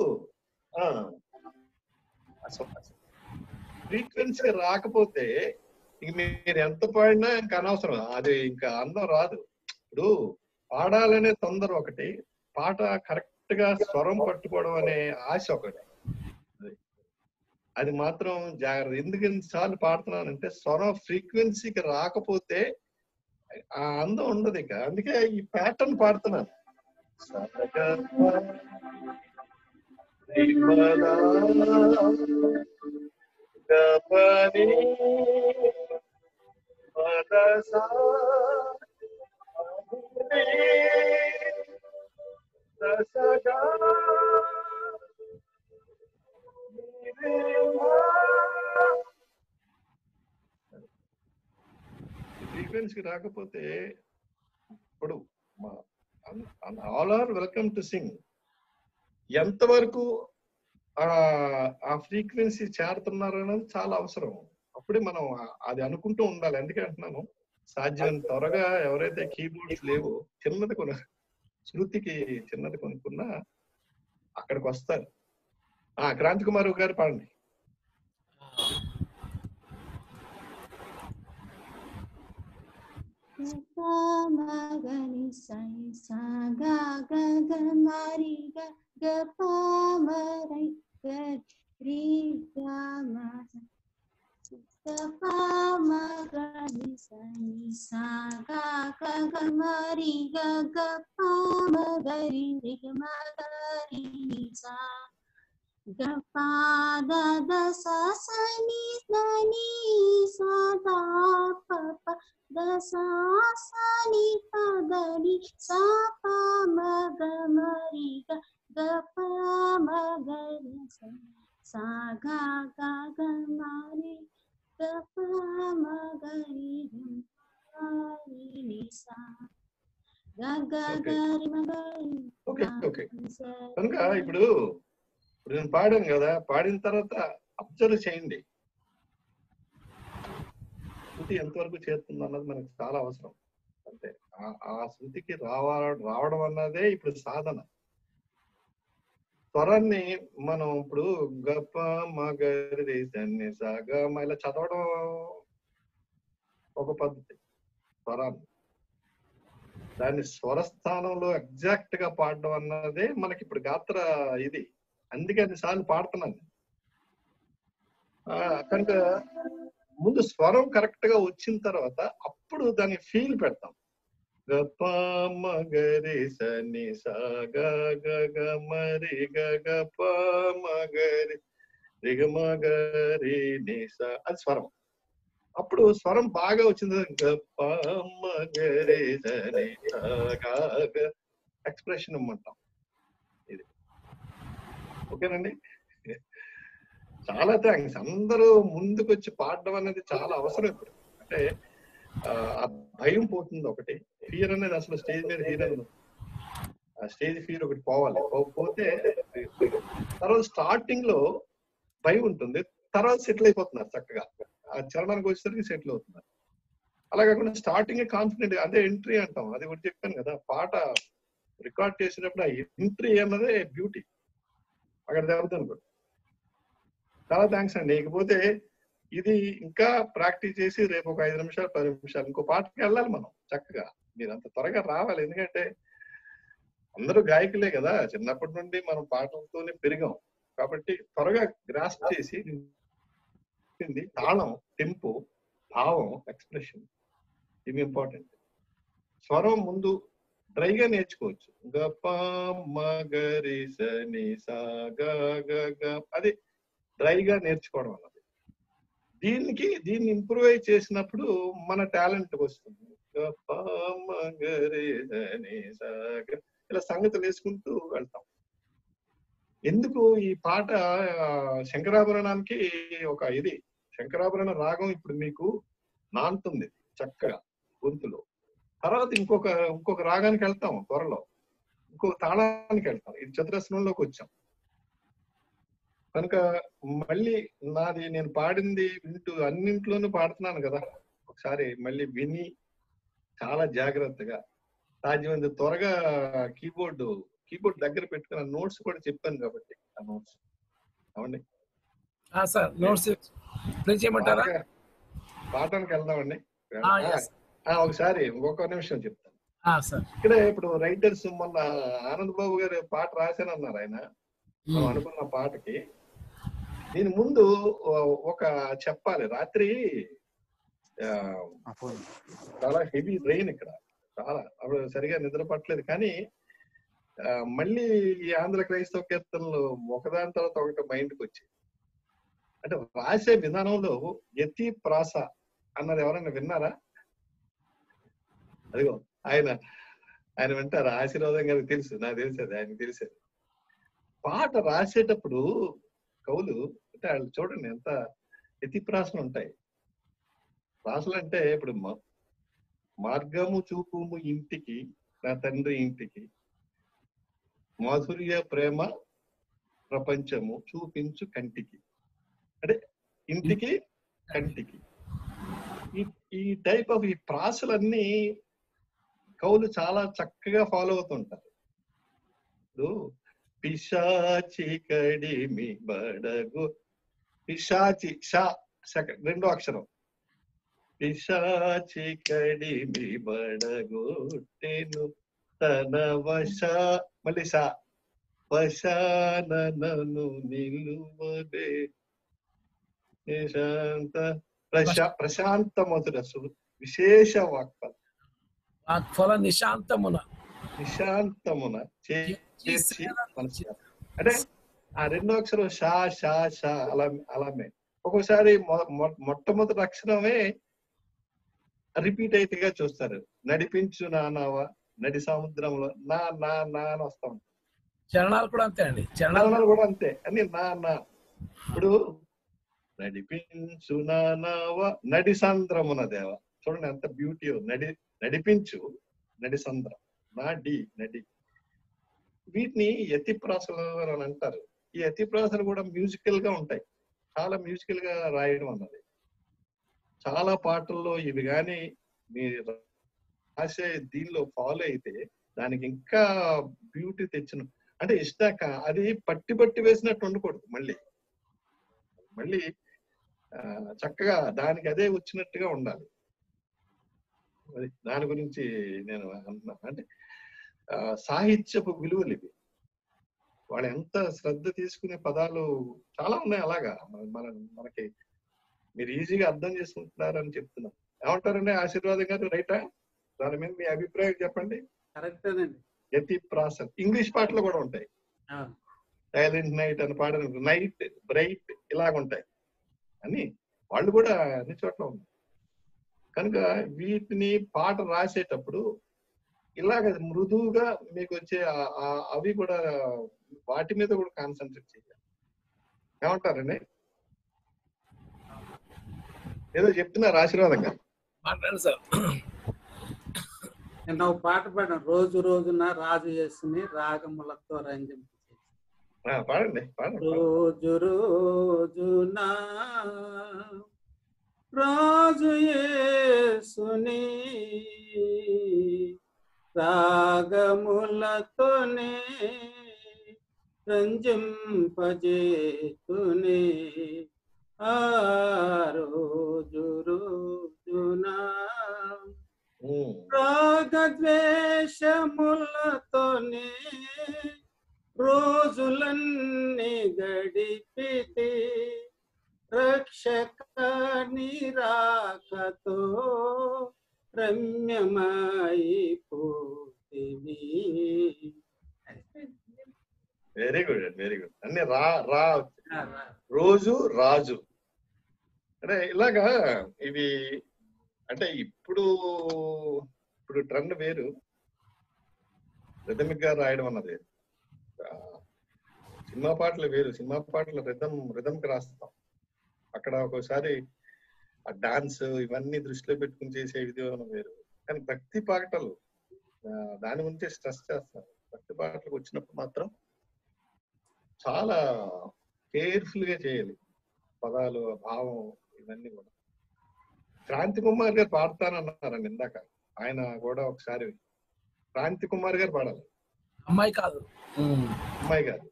ఫ్రీక్వెన్సీ రాకపోతే ఇంక మీరు ఎంత పాడినా ఇంకా అనవసరం అది ఇంకా అందం రాదు ఇప్పుడు పాడాలనే తొందర ఒకటి పాట కరెక్ట్ గా స్వరం పట్టుకోవడం అనే ఆశ ఒకటి అది. అది మాత్రం జాగ్రత్త ఎందుకు ఎన్నిసార్లు పాడుతున్నానంటే స్వరం ఫ్రీక్వెన్సీకి రాకపోతే ఆ అందం ఉండదు ఇక అందుకే ఈ ప్యాటర్న్ పాడుతున్నాను గపని మనసా రసగా ఫ్రీక్వెన్సీ రాకపోతే ఇప్పుడు all are welcome to sing ఎంతవరకు ఆ ఆ ఫ్రీక్వెన్సీ చేరుతున్నారు అనేది చాలా అవసరం అప్పుడే మనం ఆ- అది అనుకుంటూ ఉండాలి అందుకే అంటున్నాను సాధ్యం త్వరగా ఎవరైతే కీబోర్డ్స్ లేవో చిన్నది కొన శృతికి చిన్నది కొనుక్కున్నా అక్కడికి వస్తారు ఆ క్రాంతి కుమార్ గారు పాడండి మగని సై సా గా గ గ మరి గ గ ప మ రై గ రి గ మ గ ప మ గ ని స ని సా గా గ గ మరి గ గ ప మ గ రి రి గ మ గ రి ని సా గ ప ద ద స స ని ద ని సా ద ప ప ద సా సా ని ప ద ని సా ప మ గ మ రి గ గ ప మ గ రి స సా గ గ గ మ రి గ ప మ గ రి గ మ రి ని సా గ గ గ రి మ గ రి ఓకే ఓకే కనుక ఇప్పుడు ఇప్పుడు నేను పాడాను కదా పాడిన తర్వాత అబ్జర్వ్ చేయండి శృతి ఎంతవరకు చేరుతుంది అన్నది మనకు చాలా అవసరం అంతే ఆ- ఆ శృతికి రావ రావడం అన్నదే ఇప్పుడు సాధన స్వరాన్ని మనం ఇప్పుడు గప్ప మగరి సన్ని సగ ఇలా చదవడం ఒక పద్ధతి స్వరాన్ని దాన్ని స్వరస్థానంలో ఎగ్జాక్ట్ గా పాడడం అన్నదే మనకి ఇప్పుడు గాత్ర ఇది అందుకే అన్నిసార్లు పాడుతున్నాను ఆ, కనుక ముందు స్వరం కరెక్ట్ గా వచ్చిన తర్వాత అప్పుడు దాన్ని ఫీల్ పెడతాం గప మగరి సని సా గ గ గ మరి గ గ ప మగరి రిగ మగరి ని సా అది స్వరం అప్పుడు స్వరం బాగా వచ్చింది గప మగరి సని సా గ గ ఎక్స్ప్రెషన్ ఇమ్మంటాం ఇది ఓకేనండి చాలా థ్యాంక్స్ అందరూ ముందుకొచ్చి పాడడం అనేది చాలా అవసరం ఇప్పుడు అంటే ఆ ఆ భయం పోతుంది ఒకటి ఫియర్ అనేది అసలు స్టేజ్ మీద ఫీర్ అనేది ఉండదు. ఆ స్టేజ్ ఫీర్ ఒకటి పోవాలి పో- పోతే తర్వాత స్టార్టింగ్ లో భయం ఉంటుంది తర్వాత సెటిల్ అయిపోతున్నారు చక్కగా ఆ చరణానికి వచ్చేసరికి సెటిల్ అవుతున్నారు అలా కాకుండా స్టార్టింగ్ కాన్ఫిడెంట్ అదే ఎంట్రీ అంటాం అది ఒకటి చెప్పాను కదా పాట రికార్డ్ చేసేటప్పుడు ఆ ఎంట్రీ అన్నదే బ్యూటీ అక్కడ దెబ్బతుంది అనుకో చాలా థ్యాంక్స్ అండి ఇకపోతే ఇది ఇంకా ప్రాక్టీస్ చేసి రేపు ఒక ఐదు నిమిషాలు పది నిమిషాలు ఇంకో పాటకి వెళ్ళాలి మనం చక్కగా మీరు అంత త్వరగా రావాలి ఎందుకంటే అందరూ గాయకులే కదా చిన్నప్పటి నుండి మనం పాటలతోనే పెరిగాం కాబట్టి త్వరగా గ్రాస్ప్ చేసి ఇది తాళం టెంపు భావం ఎక్స్ప్రెషన్ ఇవి ఇంపార్టెంట్ స్వరం ముందు డ్రైగా నేర్చుకోవచ్చు గప మగరి సని సా గ గ గ అది డ్రైగా నేర్చుకోవడం అన్నది దీనికి దీన్ని ఇంప్రూవైజ్ చేసినప్పుడు మన టాలెంట్ వస్తుంది గప మగరి సని సా గ ఇలా సంగతులు వేసుకుంటూ వెళ్తాం ఎందుకు ఈ పాట ఆ, శంకరాభరణానికి ఒక ఇది శంకరాభరణ రాగం ఇప్పుడు మీకు నాంతుంది చక్కగా గొంతులో తర్వాత ఇంకొక ఇంకొక రాగానికి వెళ్తాం త్వరలో ఇంకొక తాళానికి వెళ్తాం ఇది చతురస్రంలోకి వచ్చాం కనుక మళ్ళీ నాది నేను పాడింది వింటూ అన్నింట్లోనూ పాడుతున్నాను కదా ఒకసారి మళ్ళీ విని చాలా జాగ్రత్తగా సాధ్యమైనంత త్వరగా కీబోర్డు కీబోర్డ్ దగ్గర పెట్టుకున్న నోట్స్ కూడా చెప్పాను కాబట్టి ఆ నోట్స్ అవండి సార్ నోట్స్ ప్లే చేయమంటారా పాట- పాఠానికి వెళ్దామండి ఆ, yes. ఆ, ఒకసారి ఇంకొక నిమిషం చెప్తాను ఆ, సార్ ఇక్కడ ఇప్పుడు రైటర్స్ మొన్న ఆనంద్ బాబు గారు పాట రాశానన్నారు ఆయన మనం అనుకున్న పాటకి దీని ముందు ఓ- ఒక చెప్పాలి రాత్రి ఆ, చాలా హెవీ రెయిన్ ఇక్కడ చాలా అప్పుడు సరిగా నిద్ర పట్టలేదు కానీ ఆ, మళ్ళీ ఈ ఆంధ్ర క్రైస్తవ కీర్తనలు ఒకదాని తర్వాత ఒకటి మైండ్కి వచ్చాయి అంటే రాసే విధానంలో యతి ప్రాస అన్నది ఎవరైనా విన్నారా అదిగో ఆయన ఆయన వింటారు ఆశీర్వాదం గారికి తెలుసు నాకు తెలిసేది ఆయన తెలిసేది పాట రాసేటప్పుడు కవులు అంటే వాళ్ళు చూడండి ఎంత యతి ప్రాసలు ఉంటాయి ప్రాసలు అంటే ఇప్పుడు మ- మార్గము చూపుము ఇంటికి నా తండ్రి ఇంటికి మాధుర్య ప్రేమ ప్రపంచము చూపించు కంటికి అంటే ఇంటికి కంటికి ఈ ఈ టైప్ ఆఫ్ ఈ ప్రాసలన్నీ కవులు చాలా చక్కగా ఫాలో అవుతుంటారు ఇప్పుడు పిశాచి కడిమి బడగు పిశాచి షా సెకండ్ రెండో అక్షరం పిశాచి కడిమి బడగొట్టెను తన వశ మళ్ళీ షా వశానను నిలువదే ప్రశాంత ప్రశా ప్రశాంత మధుర సు- విశేష వాక్పదం ఫల నిశాంతమున నిశాంతమున చే- చేర్చి మనసు అంటే ఆ రెండో అక్షరం షా షా షా అలా అలానే ఒక్కోసారి మొ- మొ- మొట్టమొదటి అక్షరమే రిపీట్ అయితేగా చూస్తారు నడిపించు నానావా నడి సముద్రంలో నా నా నా అని వస్తాం చరణాలు కూడా అంతే అండి చరణాలు చరణాలు కూడా అంతే అని నా నా ఇప్పుడు నడిపించు నానావా నడి సంద్రమున దేవ చూడండి ఎంత బ్యూటీ నడి నడిపించు నడి సంద్రం నా డి నడి వీటిని యతి ప్రాసలు అని అంటారు ఈ యతి ప్రాసలు కూడా మ్యూజికల్ గా ఉంటాయి చాలా మ్యూజికల్ గా రాయడం అన్నది చాలా పాటల్లో ఇవి కానీ మీరు రాసే దీనిలో ఫాలో అయితే దానికి ఇంకా బ్యూటీ తెచ్చిన అంటే ఇష్టాక అది పట్టి పట్టి వేసినట్టు ఉండకూడదు మళ్ళీ మళ్ళీ ఆ, చక్కగా దానికి అదే వచ్చినట్టుగా ఉండాలి అది దాని గురించి నేను అంటున్నా అంటే ఆ, సాహిత్యపు విలువలు ఇవి వాళ్ళు ఎంత శ్రద్ధ తీసుకునే పదాలు చాలా ఉన్నాయి అలాగా మన మన- మనకి మీరు ఈజీగా అర్థం చేసుకుంటున్నారని చెప్తున్నాం ఏమంటారండి ఆశీర్వాదం గారు రైటా దాని మీద మీ అభిప్రాయం చెప్పండి కరెక్టేనండి యతి ప్రాస ఇంగ్లీష్ పాటలు కూడా ఉంటాయి అవును. సైలెంట్ నైట్ అని పాడను నైట్ బ్రైట్ ఇలాగ ఉంటాయి అని వాళ్ళు కూడా అన్ని చోట్ల ఉన్నాయి కనుక వీటిని పాట రాసేటప్పుడు ఇలాగ మృదువుగా మీకు వచ్చే ఆ- ఆ- అవి కూడా వాటి మీద కూడా కాన్సన్ట్రేట్ చేయాలి ఏమంటారండి ఏదో చెప్తున్నారు ఆశీర్వాదంగా మాట్లాడండి సార్ నేను ఒక పాట పాడాను రోజు రోజున రాజు చేసుని రాగములతో రంజం ఆ, పాడండి పాడండి రోజు రోజున రాజు యేసుని రాగములతోనే రంజింపజేతునే ఆ రోజు రోజున ఉమ్. రాగద్వేషములతోనే రోజులన్నీ గడిపితే రక్షక నిరాకతో రమ్యమైపోతివి వెరీ గుడ్ వెరీ గుడ్ అన్ని రా రా రోజు రాజు అంటే ఇలాగా ఇవి అంటే ఇప్పుడు ఇప్పుడు ట్రెండ్ వేరు రిథమిక్ గా రాయడం అన్నది ఆ, సినిమా పాటలు వేరు సినిమా పాటలు రిథం రిథంకి రాస్తాం అక్కడ ఒక్కోసారి ఆ డాన్స్ ఇవన్నీ దృష్టిలో పెట్టుకుని చేసే విధానం వేరు కానీ భక్తి పాటలు ఆ, దాని గురించి స్ట్రెస్ చేస్తారు భక్తి పాటలకు వచ్చినప్పుడు మాత్రం చాలా కేర్ఫుల్ గా చేయాలి పదాలు భావం ఇవన్నీ కూడా క్రాంతి కుమార్ గారు పాడతానన్నారండి ఇందాక ఆయన కూడా ఒకసారి క్రాంతి కుమార్ గారు పాడాలి అమ్మాయి కాదు అమ్మాయి గారు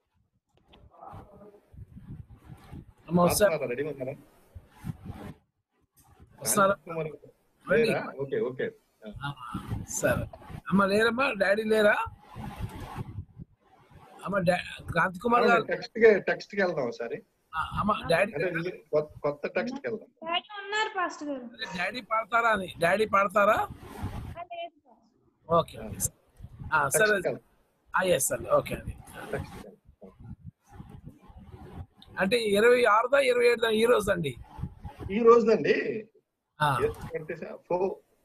అమ్మ వస్తారు పాడుతున్నారా? రెడీ ఉన్నారా వస్తారా క్రాంతి కుమార్ గారు. రండి. లేరా? ఓకే ఓకే సరే అమ్మ లేరమ్మా డాడీ లేరా అమ్మ డా- క్రాంతి కుమార్ గారు టెక్స్ట్ కి టెక్స్ట్ కి వెళ్దాం ఒకసారి ఆ, అమ్మ డాడీ అంటే న్యూ- కొత్త- కొత్త టెక్స్ట్ కి వెళ్దాం డాడీ ఉన్నారు పాస్టర్ గారు డాడీ పాడతారా అని డాడీ పాడతారా ఆ, లేదు పాస్టర్. ఓకే ఓకే ఆ, సరే Text కి వెళ్దాం. ఎస్ సార్ ఓకే అండి Text కి వెళ్దాం. అంటే ఇరవై ఆరుదా ఇరవై ఏడుదా ఈ రోజు అండి ఈ రోజునండి ఆ, ఫోర్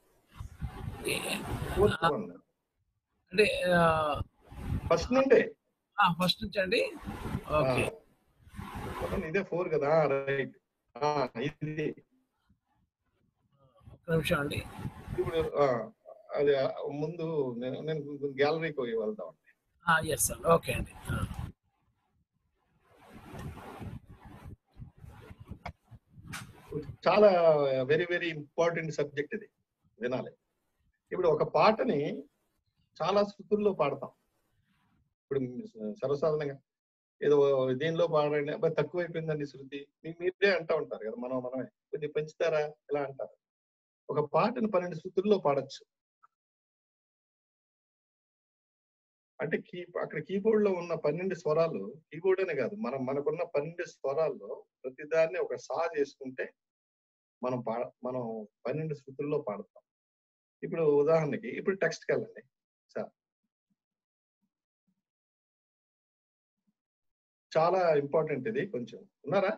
ఫోర్త్ వన్ అంటే ఫస్ట్ నుండే ఫస్ట్ నుంచి అండి ఓకే ఆ, ఇదే ఫోర్ కదా రైట్ ఇది ఒక్క నిమిషం అండి ఇప్పుడు ఆ, అది ఆ, ముందు నేను నేను గ్యాలరీకి పోయి వెళ్దాం ఎస్ సార్ ఓకే అండి ఆ. చాలా వెరీ వెరీ ఇంపార్టెంట్ సబ్జెక్ట్ ఇది వినాలి ఇప్పుడు ఒక పాటని చాలా శృతుల్లో పాడతాం ఇప్పుడు సర్వసాధారణంగా ఏదో దీనిలో పాడండి అబ్బాయి తక్కువైపోయిందండి శృతి మీ- మీరే అంటా ఉంటారు కదా మనం మనమే కొంచెం పెంచుతారా ఇలా అంటారు ఒక పాటను పన్నెండు శృతుల్లో పాడొచ్చు అంటే కీ అక్కడ కీబోర్డ్ లో ఉన్న పన్నెండు స్వరాలు కీబోర్డ్ అనే కాదు మనం మనకున్న పన్నెండు స్వరాల్లో ప్రతిదాన్ని ఒక సా చేసుకుంటే మనం పా మనం పన్నెండు శృతుల్లో పాడతాం ఇప్పుడు ఉదాహరణకి ఇప్పుడు టెక్స్ట్కి వెళ్ళండి సార్ చాలా ఇంపార్టెంట్ ఇది కొంచెం ఉన్నారా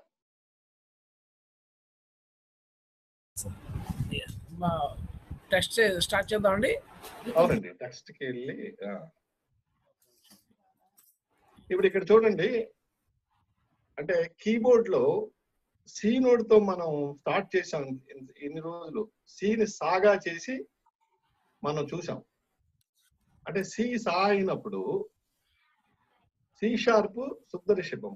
టెస్ట్ స్టార్ట్ చేద్దామండి అవునండి టెక్స్ట్ కి వెళ్ళి ఆ. ఇప్పుడు ఇక్కడ చూడండి అంటే కీబోర్డ్ లో సి నోడ్ తో మనం స్టార్ట్ చేసాం ఇన్- ఇన్ని రోజులు సిని సాగా చేసి మనం చూసాం అంటే సి సా అయినప్పుడు సి షార్ప్ శుద్ధ రిషభం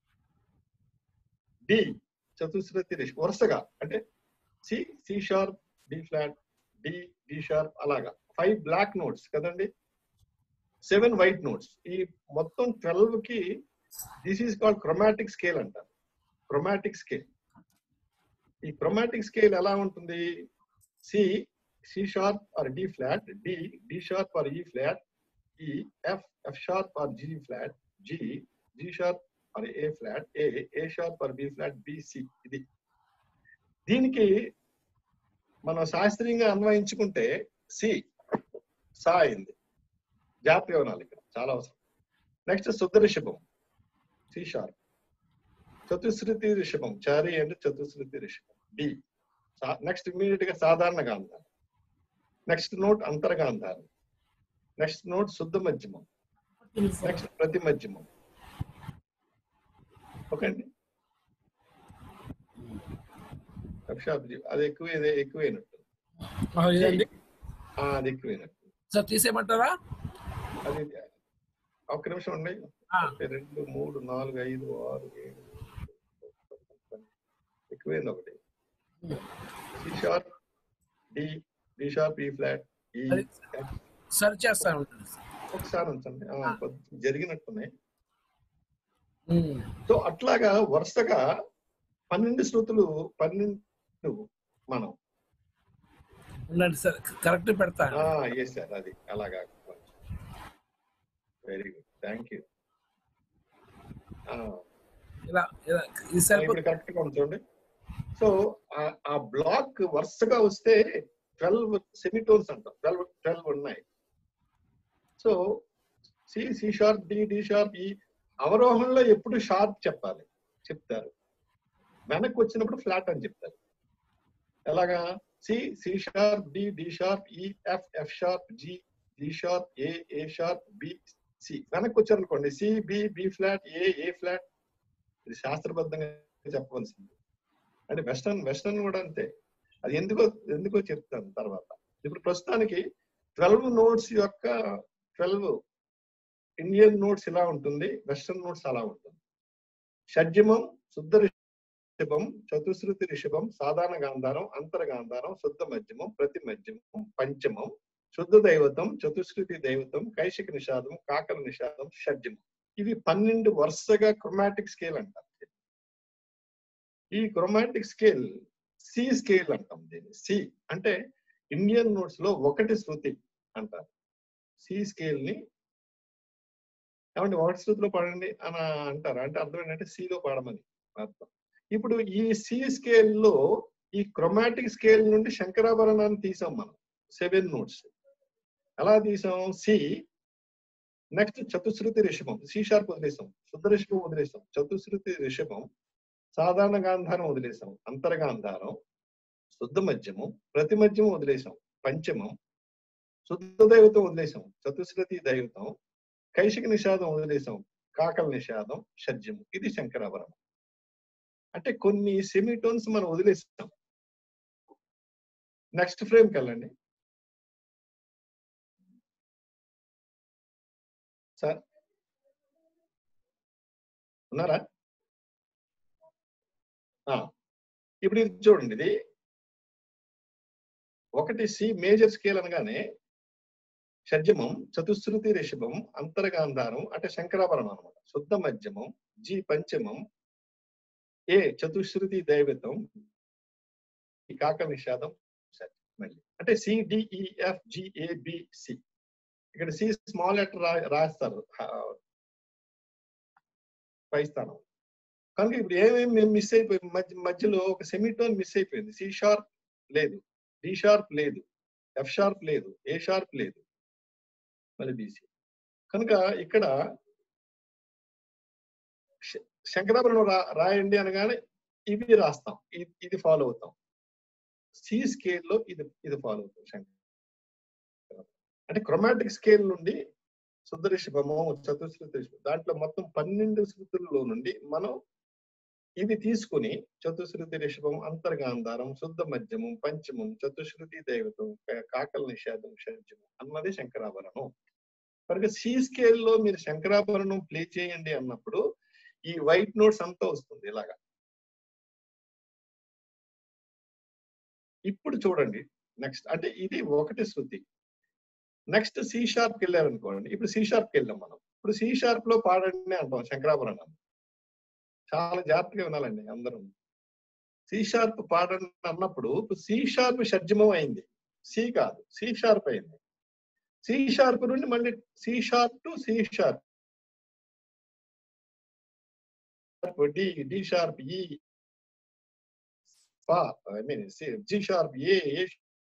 డి చతుశ్రుతి రిషభం వరుసగా అంటే C C sharp D flat D D sharp అలాగా ఫైవ్ బ్లాక్ నోట్స్ కదండి సెవెన్ వైట్ నోట్స్ ఈ మొత్తం ట్వెల్వ్ కి this is called chromatic scale అంటారు క్రొమాటిక్ స్కేల్ ఈ క్రొమాటిక్ స్కేల్ ఎలా ఉంటుంది C C sharp or D flat D D sharp or E flat E F F sharp or G flat G G sharp or A flat A A sharp or B flat B C ఇది దీనికి మనం శాస్త్రీయంగా అన్వయించుకుంటే C సా అయింది జాగ్రత్తగా ఉండాలి ఇక్కడ చాలా అవసరం నెక్స్ట్ శుద్ధ రిషభం సి షార్ప్ చతుశ్రుతి రిషభం చారి అండ్ చతుశ్రుతి రిషభం డి నెక్స్ట్ ఇమీడియట్ గా సాధారణ గాంధారం నెక్స్ట్ నోట్ అంతర్గాంధారం నెక్స్ట్ నోట్ శుద్ధ మధ్యమం నెక్స్ట్ ప్రతి మధ్యమం ఓకే అండి అభిషాబ్ అది ఎక్కువ ఇది ఎక్కువైనట్టు ఆ, ఇదండి ఆ, అది ఎక్కువైనట్టు సార్ తీసేయమంటారా అది ఒక్క నిమిషం అండి ఒకటి, రెండు మూడు నాలుగు ఐదు ఆరు ఏడు ఎక్కువైంది ఒకటి C sharp D D sharp E flat E అది సరి చేస్తాను ఒకసారి ఉంచండి ఆ, కొద్ది జరిగినట్టున్నాయి ఉమ్. సో అట్లాగా వరుసగా పన్నెండు శృతులు పన్నెండు మనం ఉండండి సార్ కరెక్ట్ పెడతాను ఎస్ సార్ అది అలాగా వెరీ గుడ్ థ్యాంక్ యూ ఇలా ఇలా ఇది సరిపో ఇప్పుడు కరెక్ట్ గా ఉంచండి సో ఆ- ఆ బ్లాక్ వరుసగా వస్తే ట్వెల్వ్ సెమిటోన్స్ అంటాం ట్వెల్వ్ ట్వెల్వ్ ఉన్నాయి so C C sharp D D sharp E అవరోహణలో ఎప్పుడు షార్ప్ చెప్పాలి చెప్తారు వెనక్కి వచ్చినప్పుడు ఫ్లాట్ అని చెప్తారు ఎలాగా C C sharp D D sharp E F F sharp G G sharp A A sharp B C వెనక్కి వచ్చారనుకోండి C B B flat A A flat ఇది శాస్త్రబద్ధంగా చెప్పవలసింది అంటే వెస్టర్న్ వెస్టర్న్ కూడా అంతే అది ఎందుకో ఎందుకో చెప్తాను తర్వాత ఇప్పుడు ప్రస్తుతానికి ట్వెల్వ్ నోట్స్ యొక్క ట్వెల్వ్ ఇండియన్ నోట్స్ ఇలా ఉంటుంది వెస్టర్న్ నోట్స్ అలా ఉంటుంది షడ్జమం శుద్ధ రిషభం చతుశ్రుతి రిషభం సాధారణ గాంధారం అంతర గాంధారం శుద్ధ మధ్యమం ప్రతి మధ్యమం పంచమం శుద్ధ దైవతం చతుశ్రుతి దైవతం కైశిక నిషాదం కాకల నిషాదం షడ్జమం ఇవి పన్నెండు వరుసగా క్రొమాటిక్ స్కేల్ అంటారు ఈ క్రొమాటిక్ స్కేల్ సి స్కేల్ అంటాం దీన్ని సి అంటే ఇండియన్ నోట్స్ లో ఒకటి శృతి అంటారు సి స్కేల్ ని ఏమంటే ఒకటి శృతిలో పాడండి అని అంటారు అంటే అర్థం ఏంటంటే C లో పాడమని అర్థం ఇప్పుడు ఈ సి స్కేల్ లో ఈ క్రొమాటిక్ స్కేల్ నుండి శంకరాభరణాన్ని తీసాం మనం సెవెన్ నోట్స్ ఎలా తీసాం సి నెక్స్ట్ చతుశ్రుతి రిషభం సి షార్ప్ వదిలేసాం శుద్ధ రిషభం వదిలేసాం చతుశ్రుతి రిషభం సాధారణ గాంధారం వదిలేసాం అంతర్గాంధారం శుద్ధ మధ్యమం ప్రతి మధ్యమం వదిలేసాం పంచమం శుద్ధ దైవతం వదిలేసాం చతుశ్రుతి దైవతం కైశిక నిషాదం వదిలేసాం కాకల నిషాదం షడ్జము ఇది శంకరాభరణం అంటే కొన్ని సెమీటోన్స్ మనం వదిలేస్తాం నెక్స్ట్ ఫ్రేమ్కి వెళ్ళండి సార్ ఉన్నారా ఆ. ఇప్పుడు ఇది చూడండి ఇది ఒకటి సి మేజర్ స్కేల్ అనగానే షడ్జమం చతుశ్రుతి రిషభం అంతర్గాంధారం అంటే శంకరాభరణం అనమాట శుద్ధ మధ్యమం జి పంచమం ఏ చతుశ్రుతి దైవతం ఈ కాక నిషాదం సరి మళ్ళీ అంటే సిడిఈఎఫ్ జిఏబిసి ఇక్కడ సి స్మాల్ లెటర్ రాస్తారు ఆ, పై స్థానం కనుక ఇప్పుడు ఏమేమి మిస్ అయిపోయింది మధ్య మధ్యలో ఒక సెమీటోన్ మిస్ అయిపోయింది సి షార్ప్ లేదు డి షార్ప్ లేదు ఎఫ్ షార్ప్ లేదు ఏ షార్ప్ లేదు మళ్ళీ బీసీ కనుక ఇక్కడ శ- శంకరాభరణం రా రాయండి అనగానే ఇది రాస్తాం ఇది ఇది ఫాలో అవుతాం సి స్కేల్ లో ఇది ఇది ఫాలో అవుతాం శంకరాభరణం అంటే క్రొమాటిక్ స్కేల్ నుండి శుద్ధ రిషభము చతుశ్రుతి రిషభం దాంట్లో మొత్తం పన్నెండు శృతుల్లో నుండి మనం ఇది తీసుకుని చతుశ్రుతి రిషభం అంతర్గాంధారం శుద్ధ మధ్యమం పంచమం చతుశ్రుతి దైవతం కా- కాకల నిషేధం షడ్జమం అన్నది శంకరాభరణం కనుక సి స్కేల్ లో మీరు శంకరాభరణం ప్లే చేయండి అన్నప్పుడు ఈ వైట్ నోట్స్ అంతా వస్తుంది ఇలాగా ఇప్పుడు చూడండి నెక్స్ట్ అంటే ఇది ఒకటి శృతి నెక్స్ట్ సి షార్ప్ కి వెళ్ళారనుకోండి ఇప్పుడు సి షార్ప్ కి వెళ్ళాం మనం ఇప్పుడు సి షార్ప్ లో పాడండి అంటాం శంకరాభరణం చాలా జాగ్రత్తగా వినాలండి అందరం సి షార్ప్ పాడండి అన్నప్పుడు ఇప్పుడు సి షార్ప్ షడ్జమం అయింది సి కాదు సి షార్ప్ అయింది సి షార్ప్ నుండి మళ్ళీ C sharp to C sharp D D sharp E ఫా I mean G sharp A A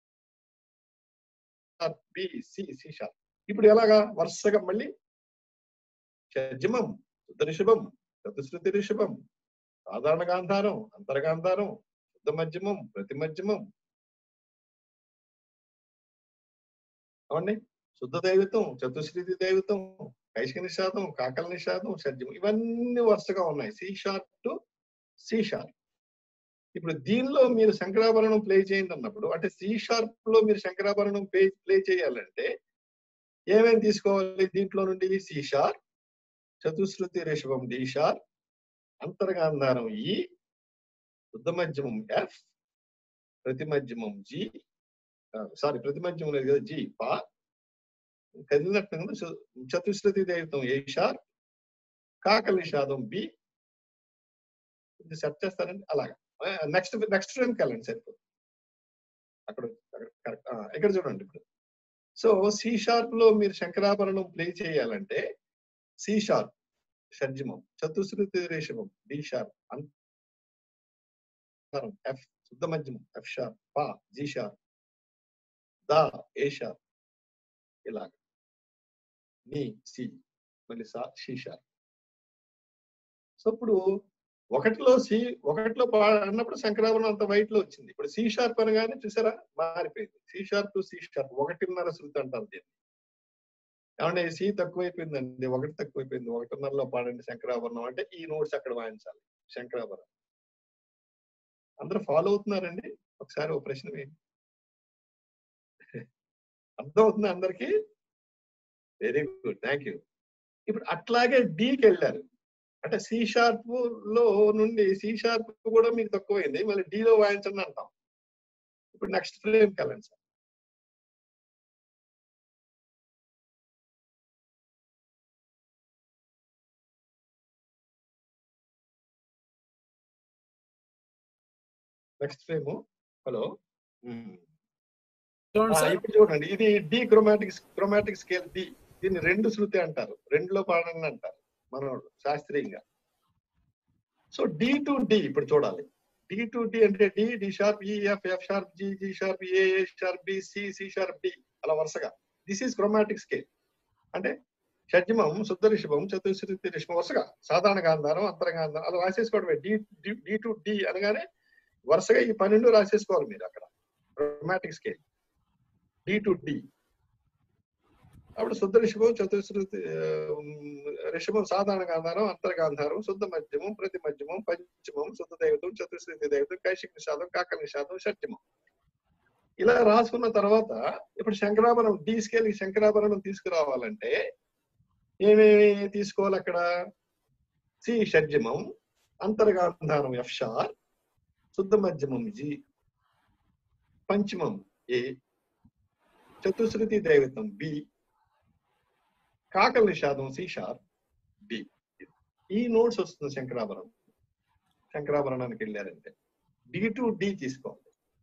sharp B C C sharp ఇప్పుడు ఎలాగా వరుసగా మళ్ళీ షడ్జమం శుద్ధ రిషభం చతుశ్రుతి రిషభం సాధారణ గాంధారం అంతర్గాంధారం శుద్ధ మధ్యమం ప్రతి మధ్యమం అవండి శుద్ధ దైవతం చతుశ్రుతి దైవతం కైశిక నిషాదం కాకల నిషాదం షడ్జమం ఇవన్నీ వరుసగా ఉన్నాయి C sharp to C sharp ఇప్పుడు దీనిలో మీరు శంకరాభరణం ప్లే చేయండి అన్నప్పుడు అంటే సి షార్ప్ లో మీరు శంకరాభరణం ప్లే ప్లే చేయాలంటే ఏమేమి తీసుకోవాలి దీంట్లో నుండి సి షార్ప్ చతుశ్రుతి రిషభం డి షార్ప్ అంతర్గాంధారం ఈ శుద్ధ మధ్యమం ఎఫ్ ప్రతి మధ్యమం జి సారీ ప్రతి మధ్యమం లేదు కదా జి పా కదిలినట్టు కదా చ- చతుశ్రుతి దైవతం ఏ షార్ప్ కాకల నిషాదం బి ఇది సెట్ చేస్తారండి అలాగా నెక్స్ట్ నెక్స్ట్ ఫ్రేమ్కి వెళ్ళండి సరిపోతుంది అక్కడ అక్కడ కరెక్ట్ ఇక్కడ చూడండి ఇప్పుడు సో సి షార్ప్ లో మీరు శంకరాభరణం ప్లే చేయాలంటే సి షార్ప్ షడ్జమం చతుశ్రుతి రేషమం డి షార్ప్ అంతరం ఎఫ్ శుద్ధ మధ్యమం ఎఫ్ షార్ప్ పా జి షార్ప్ దా ఏ షార్ప్ ఇలాగ నీ సి మళ్ళీ సా షి షార్ప్ సో ఇప్పుడు ఒకటిలో సి ఒకటిలో పా అన్నప్పుడు శంకరాభరణం అంత వైట్ లో వచ్చింది ఇప్పుడు సి షార్ప్ అనగానే చూసారా మారిపోయింది C sharp to C sharp ఒకటిన్నర శృతి అంటారు దీన్ని ఏమంటే సి తక్కువైపోయిందండి ఒకటి తక్కువైపోయింది ఒకటిన్నరలో పాడండి శంకరాభరణం అంటే ఈ నోట్స్ అక్కడ వాయించాలి శంకరాభరణం అందరూ ఫాలో అవుతున్నారండి ఒకసారి ఒక ప్రశ్న వేయండి అర్థం అవుతుంది అందరికి వెరీ గుడ్ థ్యాంక్ యూ ఇప్పుడు అట్లాగే డీకి వెళ్ళారు అంటే సి షార్ప్ లో నుండి సి షార్ప్ కూడా మీకు తక్కువైంది మళ్ళీ D లో వాయించండి అంటాం ఇప్పుడు నెక్స్ట్ ఫ్రేమ్కి వెళ్ళండి సార్ నెక్స్ట్ ఫ్రేమ్ హలో చూడండి ఆ, సార్ ఇప్పుడు చూడండి ఇది D chromatic chromatic scale D దీన్ని రెండు శృతి అంటారు రెండులో పాడండి అంటారు మనోడు శాస్త్రీయంగా సో డి టు డి ఇప్పుడు చూడాలి డి టు డి అంటే D D sharp E F F sharp G G sharp A A sharp B C C sharp D అలా వరుసగా దిస్ ఈస్ క్రోమాటిక్ స్కేల్ అంటే షడ్జమం శుద్ధ రిషభం చతుశ్రుతి రిషభం వరుసగా సాధారణ గాంధారం అంతరంగాంధారం అలా రాసేసుకోవడమే డి డి టు డి అనగానే వరుసగా ఈ పన్నెండు రాసేసుకోవాలి మీరు అక్కడ chromatic scale D to D అప్పుడు శుద్ధ రిషభం చతుశ్రుతి ఆ, రిషభం సాధారణ గాంధారం అంతర్గాంధారం శుద్ధ మధ్యమం ప్రతి మధ్యమం పంచమం శుద్ధ దైవతం చతుశ్రుతి దైవతం కైశిక నిషాదం కాకల నిషాదం షట్టిమం ఇలా రాసుకున్న తర్వాత ఇప్పుడు శంకరాభరణం డి స్కేల్ శంకరాభరణం తీసుకురావాలంటే ఏమేమి తీసుకోవాలి అక్కడ సి షడ్జమం అంతర్గాంధారం ఎఫ్ షార్ శుద్ధ మధ్యమం జి పంచమం ఏ చతుశ్రుతి దైవతం బి కాకల నిషాదం సి షార్ డి ఈ నోట్స్ వస్తుంది శంకరాభరణం శంకరాభరణానికి వెళ్ళారంటే డి టు డి తీసుకోండి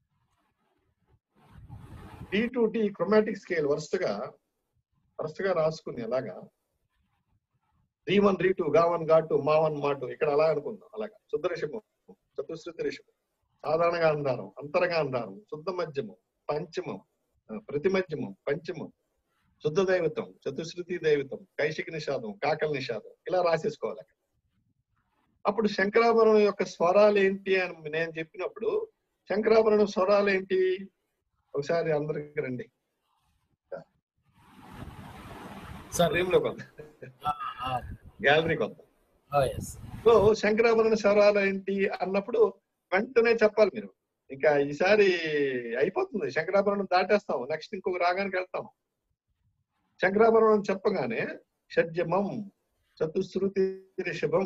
D to D chromatic scale వరుసగా వరుసగా రాసుకుని ఎలాగా రీ వన్ రీ టూ గా వన్ గా టూ మా వన్ మా టూ ఇక్కడ అలా అనుకుందాం అలాగా శుద్ధ రిషభం చతుశ్రుతి రిషభం సాధారణ గాంధారం అంతర గాంధారం శుద్ధ మధ్యమం పంచమం ఆ, ప్రతి మధ్యమం పంచమం శుద్ధ దైవతం చతుశ్రుతి దైవతం కైశిక నిషాదం కాకల నిషాదం ఇలా రాసేసుకోవాలి అక్కడ. అప్పుడు శంకరాభరణం యొక్క స్వరాలు ఏంటి అని నేను చెప్పినప్పుడు శంకరాభరణం స్వరాలు ఏంటి ఒకసారి అందరికి రండి సార్ రూమ్ లో కొంత గ్యాలరీ కొంత ఎస్ సో శంకరాభరణ స్వరాలు ఏంటి అన్నప్పుడు వెంటనే చెప్పాలి మీరు ఇంకా ఈసారి అయిపోతుంది శంకరాభరణం దాటేస్తాం నెక్స్ట్ ఇంకొక రాగానికి వెళ్తాం శంకరాభరణం చెప్పగానే షడ్జమం చతుశ్రుతి రిషభం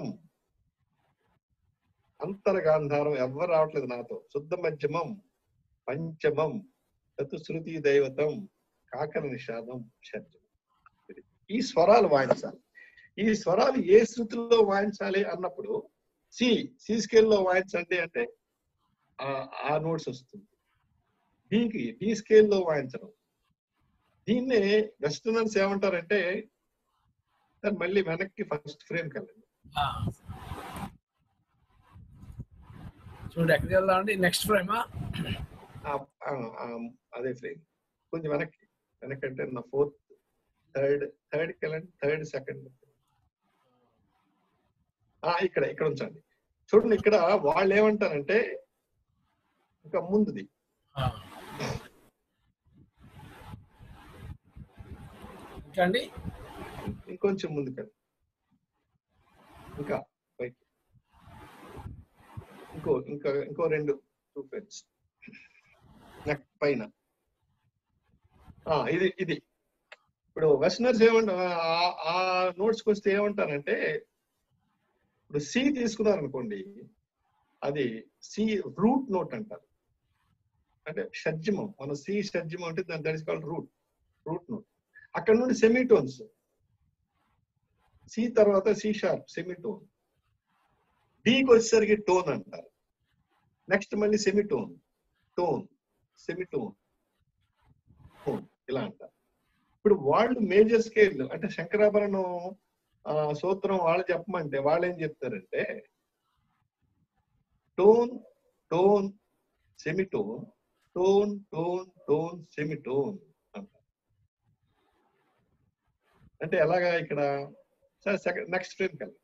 అంతర్గాంధారం ఎవ్వరు రావట్లేదు నాతో శుద్ధ మధ్యమం పంచమం చతుశ్రుతి దైవతం కాకర నిషాదం షడ్జమం ఈ స్వరాలు వాయించాలి ఈ స్వరాలు ఏ శృతిలో వాయించాలి అన్నప్పుడు సి సి స్కేల్లో వాయించండి అంటే ఆ- ఆ నోట్స్ వస్తుంది డికి డి స్కేల్లో వాయించడం దీన్నే వెస్టర్నర్స్ ఏమంటారంటే సార్ మళ్ళీ వెనక్కి ఫస్ట్ ఫ్రేమ్ వెళ్ళండి చూడండి ఎక్కడికి వెళ్దాం అండి నెక్స్ట్ ఫ్రేమా ఆ- ఆ- ఆ అదే ఫ్రేమ్ కొంచెం వెనక్కి వెనక్కి అంటే నా ఫోర్త్ థర్డ్ థర్డ్ వెళ్ళండి థర్డ్ సెకండ్ ఇక్కడ ఇక్కడ ఉంచండి చూడండి ఇక్కడ వాళ్ళు ఏమంటారంటే ఇంకా ముందుది ఇంకా అండి ఇంకొంచెం ముందుకు ఇంకా పైకి ఇంకో ఇంకా ఇంకో రెండు టూ ఫ్రెండ్స్ నెక్ పైన ఆ, ఇది ఇది ఇప్పుడు వెస్టర్నర్స్ ఏమంట ఆ- ఆ నోట్స్కి వస్తే ఏమంటారంటే ఇప్పుడు సి తీసుకున్నారు అనుకోండి అది సి రూట్ నోట్ అంటారు అంటే షడ్జమం మన సి షడ్జమం అంటే దాని that is called root root note అక్కడ నుండి సెమీటోన్స్ సి తర్వాత సి షార్ప్ సెమీటోన్ డికి వచ్చేసరికి టోన్ అంటారు నెక్స్ట్ మళ్ళీ సెమీటోన్ టోన్ సెమీటోన్ టోన్ ఇలా అంటారు ఇప్పుడు వాళ్ళు మేజర్ స్కేల్ అంటే శంకరాభరణం ఆ, సూత్రం వాళ్ళు చెప్పమంటే వాళ్ళు ఏం చెప్తారంటే tone tone semitone tone tone tone semitone అంటారు అంటే ఎలాగా ఇక్కడ సరే సెకండ్ నెక్స్ట్ ఫ్రేమ్ కల్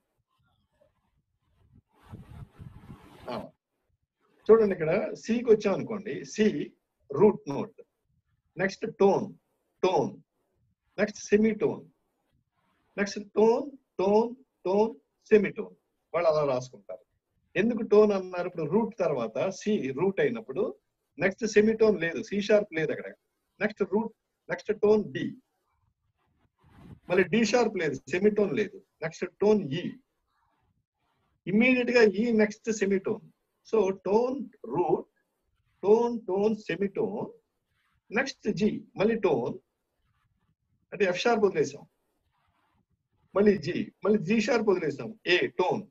చూడండి ఇక్కడ సికి వచ్చాం అనుకోండి C root note next tone tone next semitone next tone tone tone semitone వాళ్ళు అలా రాసుకుంటారు ఎందుకు టోన్ అన్నారు ఇప్పుడు రూట్ తర్వాత సి రూట్ అయినప్పుడు నెక్స్ట్ సెమీటోన్ లేదు సి షార్ప్ లేదు అక్కడ next root next tone D మళ్ళీ డి షార్ప్ లేదు సెమీటోన్ లేదు నెక్స్ట్ టోన్ ఈ ఇమ్మీడియట్ గా ఈ next semitone so tone root tone tone semitone next G మళ్ళీ టోన్ అంటే ఎఫ్ షార్ప్ వదిలేసాం మళ్ళీ జి మళ్ళీ జి షార్ప్ వదిలేసాం ఏ టోన్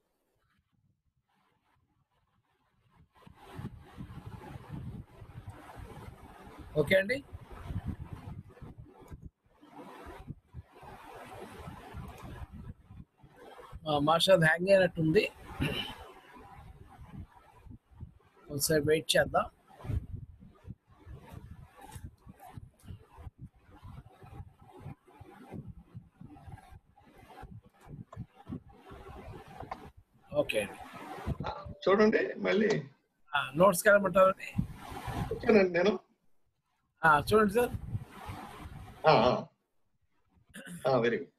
ఓకే అండి మాషాద్ హ్యాంగ్ అయినట్టుంది ఒకసారి వెయిట్ చేద్దాం ఓకే అండి చూడండి మళ్ళీ నోట్స్ కలమంటారండి వచ్చానండి నేను చూడండి సార్ వెరీ గుడ్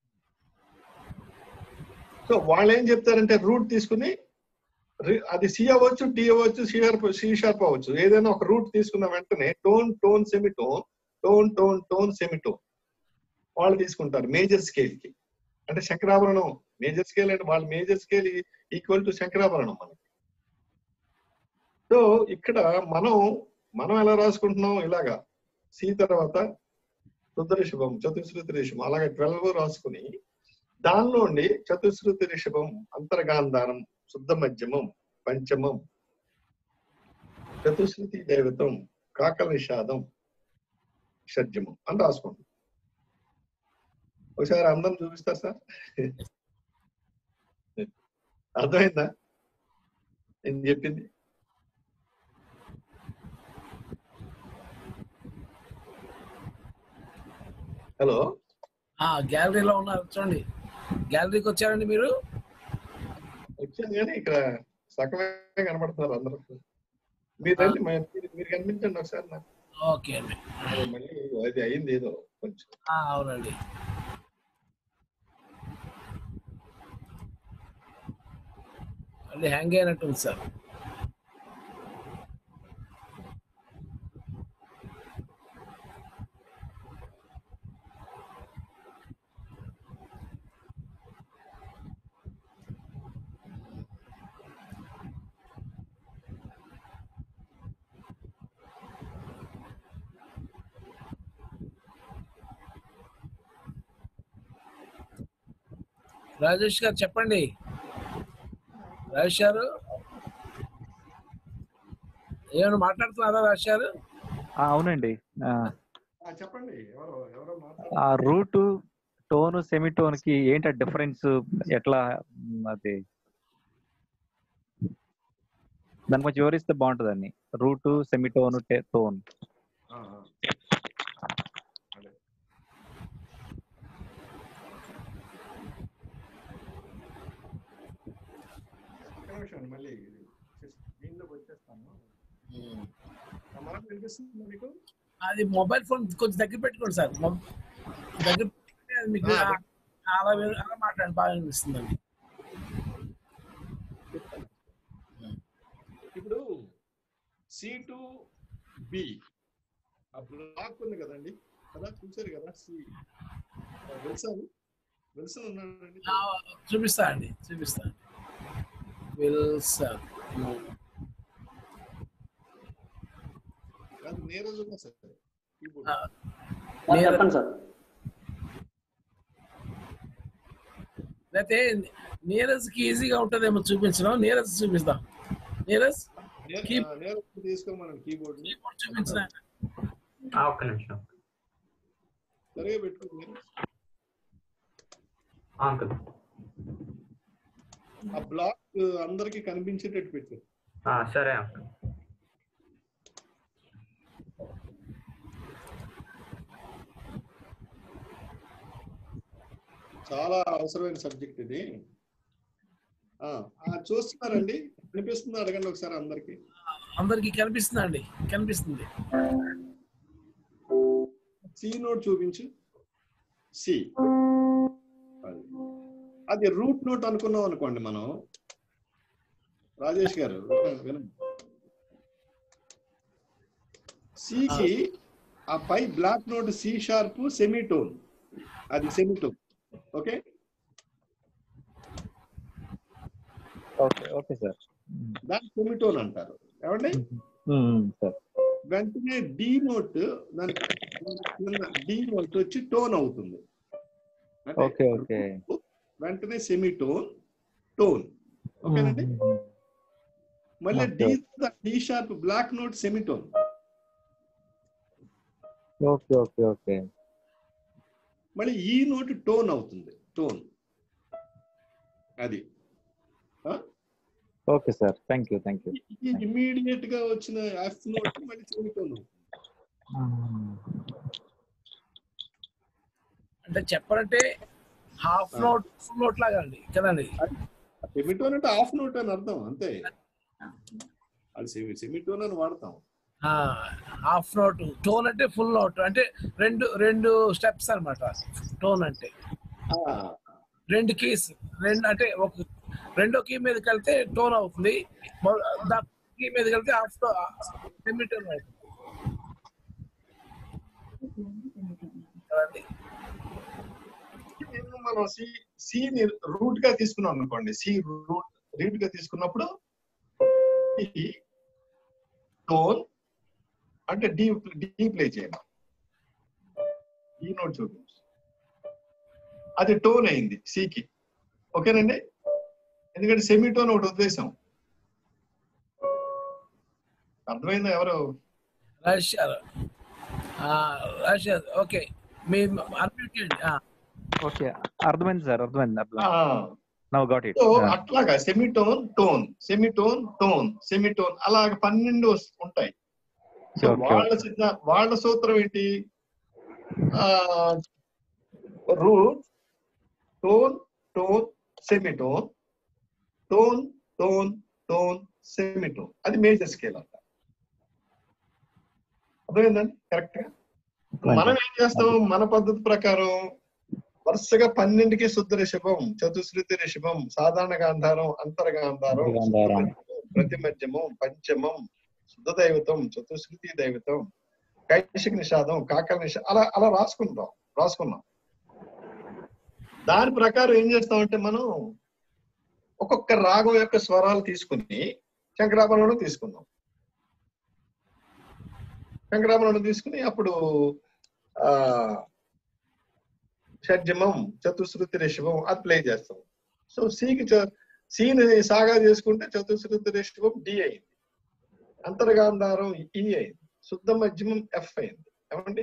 సో వాళ్ళు ఏం చెప్తారంటే రూట్ తీసుకుని రి- అది సి అవ్వచ్చు డి అవ్వచ్చు సి షార్ప్ సి షార్ప్ అవ్వచ్చు ఏదైనా ఒక రూట్ తీసుకున్న వెంటనే tone tone semitone tone tone tone semitone వాళ్ళు తీసుకుంటారు మేజర్ స్కేల్ కి అంటే శంకరాభరణం మేజర్ స్కేల్ అంటే వాళ్ళ major scale equal to Shankarabharanam మనకి సో ఇక్కడ మనం మనం ఎలా రాసుకుంటున్నాం ఇలాగా సి తర్వాత శుద్ధ రిషభం చతుశ్రుతి రిషభం అలాగే ట్వెల్వ్ రాసుకుని దానిలోండి చతుశ్రుతి రిషభం అంతర్గాంధారం శుద్ధ మధ్యమం పంచమం చతుశ్రుతి దైవతం కాకల నిషాదం షడ్జమం అని రాసుకుంటాం ఒకసారి అందరం చూపిస్తారు సార్ అర్థమైందా నేను చెప్పింది హలో ఆ గ్యాలరీలో ఉన్నారు చూడండి గ్యాలరీకి వచ్చారండి మీరు వచ్చాను కానీ ఇక్కడ సగమే కనబడుతున్నారు అందరూ మీరు రండి మ- మీరు- మీరు కనిపించండి ఒకసారి నాకు ఓకే అండి అది మళ్ళీ అది అయింది ఏదో కొంచెం ఆ, అవునండి అది హ్యాంగ్ అయినట్టుంది సార్ రాజేష్ గారు చెప్పండి రాజేష్ గారు ఏమైనా మాట్లాడుతున్నారా రాజేష్ గారు ఆ, అవునండి ఆ, ఆ, చెప్పండి ఎవరో ఎవరో ఆ రూట్ టోన్ సెమిటోన్ కి ఏంటి డిఫరెన్స్ ఎట్లా మ్, అది దాని కొంచెం వివరిస్తే బాగుంటుందండి రూట్ సెమిటోన్ టోన్ ఆ, ఆ. అదే. ఒక్క నిమిషం అండి, మళ్ళీ ఇది చేస్- దీనిలోకి వచ్చేస్తాను నా మాట వినిపిస్తుందా మీకు అది మొబైల్ ఫోన్ కొంచెం దగ్గర పెట్టుకోండి సార్ మొబ్- దగ్గర పెట్టుకుంటే అది మీకు ఆ, ఆ- అలా వే- అలా మాట్లాడండి బాగా అనిపిస్తుందండి ఇప్పుడు సి టు బి ఆ బ్లాక్ ఉంది కదండి కదా చూసారు కదా సి విల్సన్ విల్సన్ ఉన్నాడండి ఆ, చూపిస్తా అండి చూపిస్తా విల్సన్ అది నీరజ్ ఉన్నా సార్ కీబోర్డ్ చెప్పండి సార్ లేకపోతే నీరజ్ కి ఈజీగా ఉంటుందేమో చూపించడం నీరజ్ చూపిస్తాం నీరజ్ కీ- నీరజ్ తీసుకోమనండి కీబోర్డ్ కీబోర్డ్ చూపించిన ఒక్క నిమిషం సరిగా పెట్టుకోండి అంకుల్ ఆ బ్లాక్ అందరికి కనిపించేటట్టు పెట్టు సరే అంకుల్ చాలా అవసరమైన సబ్జెక్ట్ ఇది ఆ, ఆ, చూస్తున్నారండి కనిపిస్తుంది అడగండి ఒకసారి అందరికి అందరికి కనిపిస్తుందా అండి కనిపిస్తుంది సి నోట్ చూపించు సి అది. అది రూట్ నోట్ అనుకున్నాం అనుకోండి మనం రాజేష్ గారు వినండి, వినండి సికి ఆ పై black note C sharp semitone అది semitone okay okay okay sir దాన్ని సెమీటోన్ అంటారు ఏమండి సార్ వెంటనే డి నోట్ దాని డి నోట్ వచ్చి టోన్ అవుతుంది అంటే ఓకే ఓకే వెంటనే సెమీ టోన్ టోన్ ఓకేనండి మళ్ళీ D D sharp black note semitone okay okay okay మళ్ళీ ఈ నోట్ టోన్ అవుతుంది టోన్ అది okay sir thank you thank you E immediate గా వచ్చిన ఎఫ్ నోట్ మళ్ళీ సెమీ టోన్ అంటే చెప్పాలంటే హాఫ్ నోట్ ఫుల్ నోట్ లాగా అండి కదండి సెమీ టోన్ అంటే హాఫ్ నోట్ అని అర్థం అంతే అది సెమీ సెమీ టోన్ అని వాడతాం హాఫ్ నోట్ టోన్ అంటే ఫుల్ నోట్ అంటే రెండు రెండు స్టెప్స్ అన్నమాట టోన్ అంటే రెండు కీస్ రెండు అంటే ఒక రెండో కీ మీదకి వెళ్తే టోన్ అవుతుంది మొ- దా కీ మీదకి వెళ్తే హాఫ్ సెమీ టోన్ అవుతుంది కదండి ఇప్పుడు మనం సి సి ని రూట్ గా తీసుకున్నాం అనుకోండి సి రూట్ రూట్ గా తీసుకున్నప్పుడు ఈ టోన్ అంటే డీ డీ ప్లే చేయండి ఈ నోట్ చూపించు అది టోన్ అయింది సికి ఓకేనండి ఎందుకంటే సెమీ టోన్ ఒకటి ఉద్దేశం అర్థమైందా ఎవరు రష్యా రష్యా ఓకే మీ అన్మ్యూట్ చేయండి ఆ. ఓకే అర్థమైంది సార్ అర్థమైంది అర్థమైంది నవ్ గాట్ ఇట్ సో అట్లాగా semitone tone semitone tone semitone అలాగ పన్నెండు వస్- ఉంటాయి సో Okay, వాళ్ళ సిద్ధ వాళ్ళ సూత్రం ఏంటి root tone tone semitone tone tone tone semitone అది మేజర్ స్కేల్ అంట అర్థమైందండి కరెక్ట్ గా మనం ఏం చేస్తాం మన పద్ధతి ప్రకారం వరుసగా పన్నెండుకి శుద్ధ రిషభం చతుశ్రుతి రిషభం సాధారణ గాంధారం అంతర్గాంధారం అంతర్గాంధారం. ప్రతి మధ్యమం పంచమం శుద్ధ దైవతం చతుశ్రుతి దైవతం కైశిక నిషాదం కాకల నిషా అలా అలా రాసుకుంటాం రాసుకున్నాం దాని ప్రకారం ఏం చేస్తామంటే మనం ఒక్కొక్క రాగం యొక్క స్వరాలు తీసుకుని శంకరాభరణం తీసుకుందాం శంకరాభరణం తీసుకుని అప్పుడు ఆ షడ్జమం చతుశ్రుతి రిషభం అది ప్లే చేస్తాం సో సికి సిని సాగా చేసుకుంటే చతుశ్రుతి రిషభం డి అయింది అంతర్గాంధారం ఈ అయింది శుద్ధ మధ్యమం ఎఫ్ అయింది ఏమండి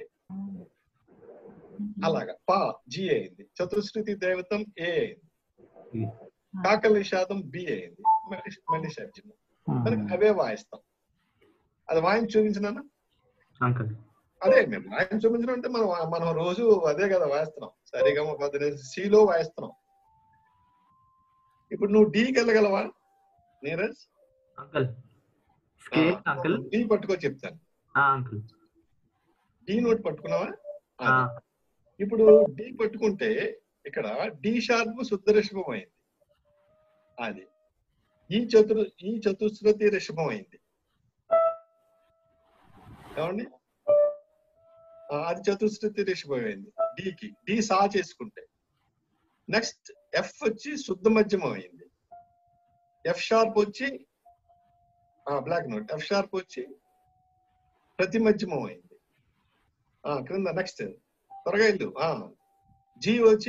అలాగా పా జి అయింది చతుశ్రుతి దైవతం ఏ అయింది కాకల నిషాదం బి అయింది మళ్ళీ మళ్ళీ షడ్జమం కనుక అవే వాయిస్తాం అది వాయించి చూపించినా అంకుల్ అదే మేము వాయిని చూపించడం అంటే మనం మనం రోజు అదే కదా వాయిస్తున్నాం సరిగమ పద్దెనిమిది సిలో వాయిస్తున్నాం ఇప్పుడు నువ్వు డీకి వెళ్ళగలవా Neeraj uncle scale uncle D పట్టుకో చెప్తాను అంకుల్ డి నోట్ పట్టుకున్నావా ఆ, ఇప్పుడు డి పట్టుకుంటే ఇక్కడ డి షార్ప్ శుద్ధ రిషభం అయింది అది ఈ చతుర్ ఈ చతుశ్రుతి రిషభం అయింది ఏమండి ఆ, అది చతుశ్రుతి రిషభం అయింది డికి డి సా చేసుకుంటే నెక్స్ట్ ఎఫ్ వచ్చి శుద్ధ మధ్యమం అయింది ఎఫ్ షార్ప్ వచ్చి బ్లాక్ నోట్ ఎఫ్ షార్ప్ వచ్చి ప్రతి మధ్యమం అయింది ఆ, క్రింద నెక్స్ట్ త్వరగా ఇల్లు జీ వచ్చి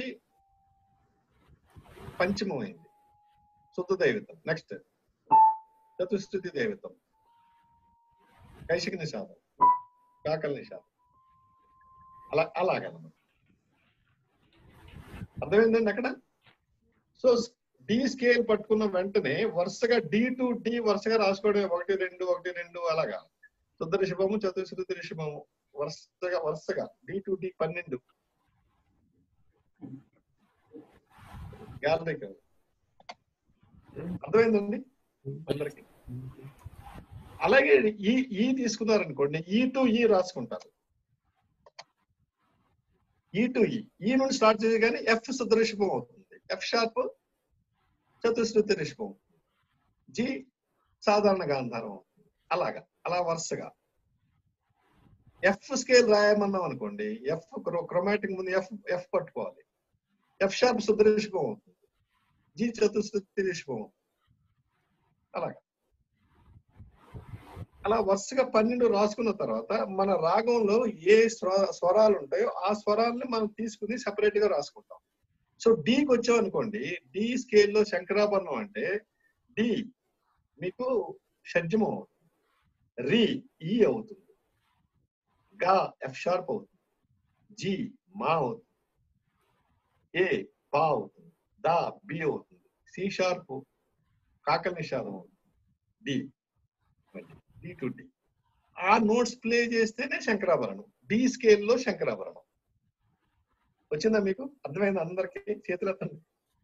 పంచమం అయింది శుద్ధ దైవతం నెక్స్ట్ చతుస్థుతి దైవతం కైశిక నిషాదం కాకల నిషాదం అలా అలాగనమాట అర్థమైందండి అక్కడ సో డి స్కేల్ పట్టుకున్న వెంటనే వరుసగా డి టు డి వరుసగా రాసుకోవడం ఒకటి రెండు ఒకటి రెండు అలాగా శుద్ధ రిషభము చతుశ్రుతి రిషభము వరుసగా వరుసగా డి టు డి పన్నెండు గ్యాలరీకి అర్థమైందండి అందరికి అలాగే ఈ ఈ తీసుకున్నారనుకోండి ఈ టు ఈ రాసుకుంటారు ఈ టు ఈ ఈ నుండి స్టార్ట్ చేసి కానీ ఎఫ్ శుద్ధ రిషభం అవుతుంది ఎఫ్ షార్ప్ చతుశ్రుతి రిషభం జి సాధారణ గాంధారం అవుతుంది అలాగా అలా వరుసగా ఎఫ్ స్కేల్ రాయమన్నాం అనుకోండి ఎఫ్ క్రొమాటిక్ ముందు ఎఫ్ ఎఫ్ పట్టుకోవాలి ఎఫ్ షార్ప్ శుద్ధ రిషభం అవుతుంది జి చతుశ్రుతి రిషభం అవుతుంది అలాగా అలా వరుసగా పన్నెండు రాసుకున్న తర్వాత మన రాగంలో ఏ స్వ- స్వరాలు ఉంటాయో ఆ స్వరాలని మనం తీసుకుని సెపరేట్ గా రాసుకుంటాం సో డీకి వచ్చాం అనుకోండి డి స్కేల్లో శంకరాభరణం అంటే డి మీకు షడ్జమం అవుతుంది రి ఈ అవుతుంది గా ఎఫ్ షార్ప్ అవుతుంది జి మా అవుతుంది ఏ పా అవుతుంది దా బి అవుతుంది సి షార్ప్ కాకల నిషాదం అవుతుంది డి డి టు డి ఆ నోట్స్ ప్లే చేస్తేనే శంకరాభరణం డి స్కేల్లో శంకరాభరణం వచ్చిందా మీకు అర్థమైంది అందరికి చేతులు ఎత్తండి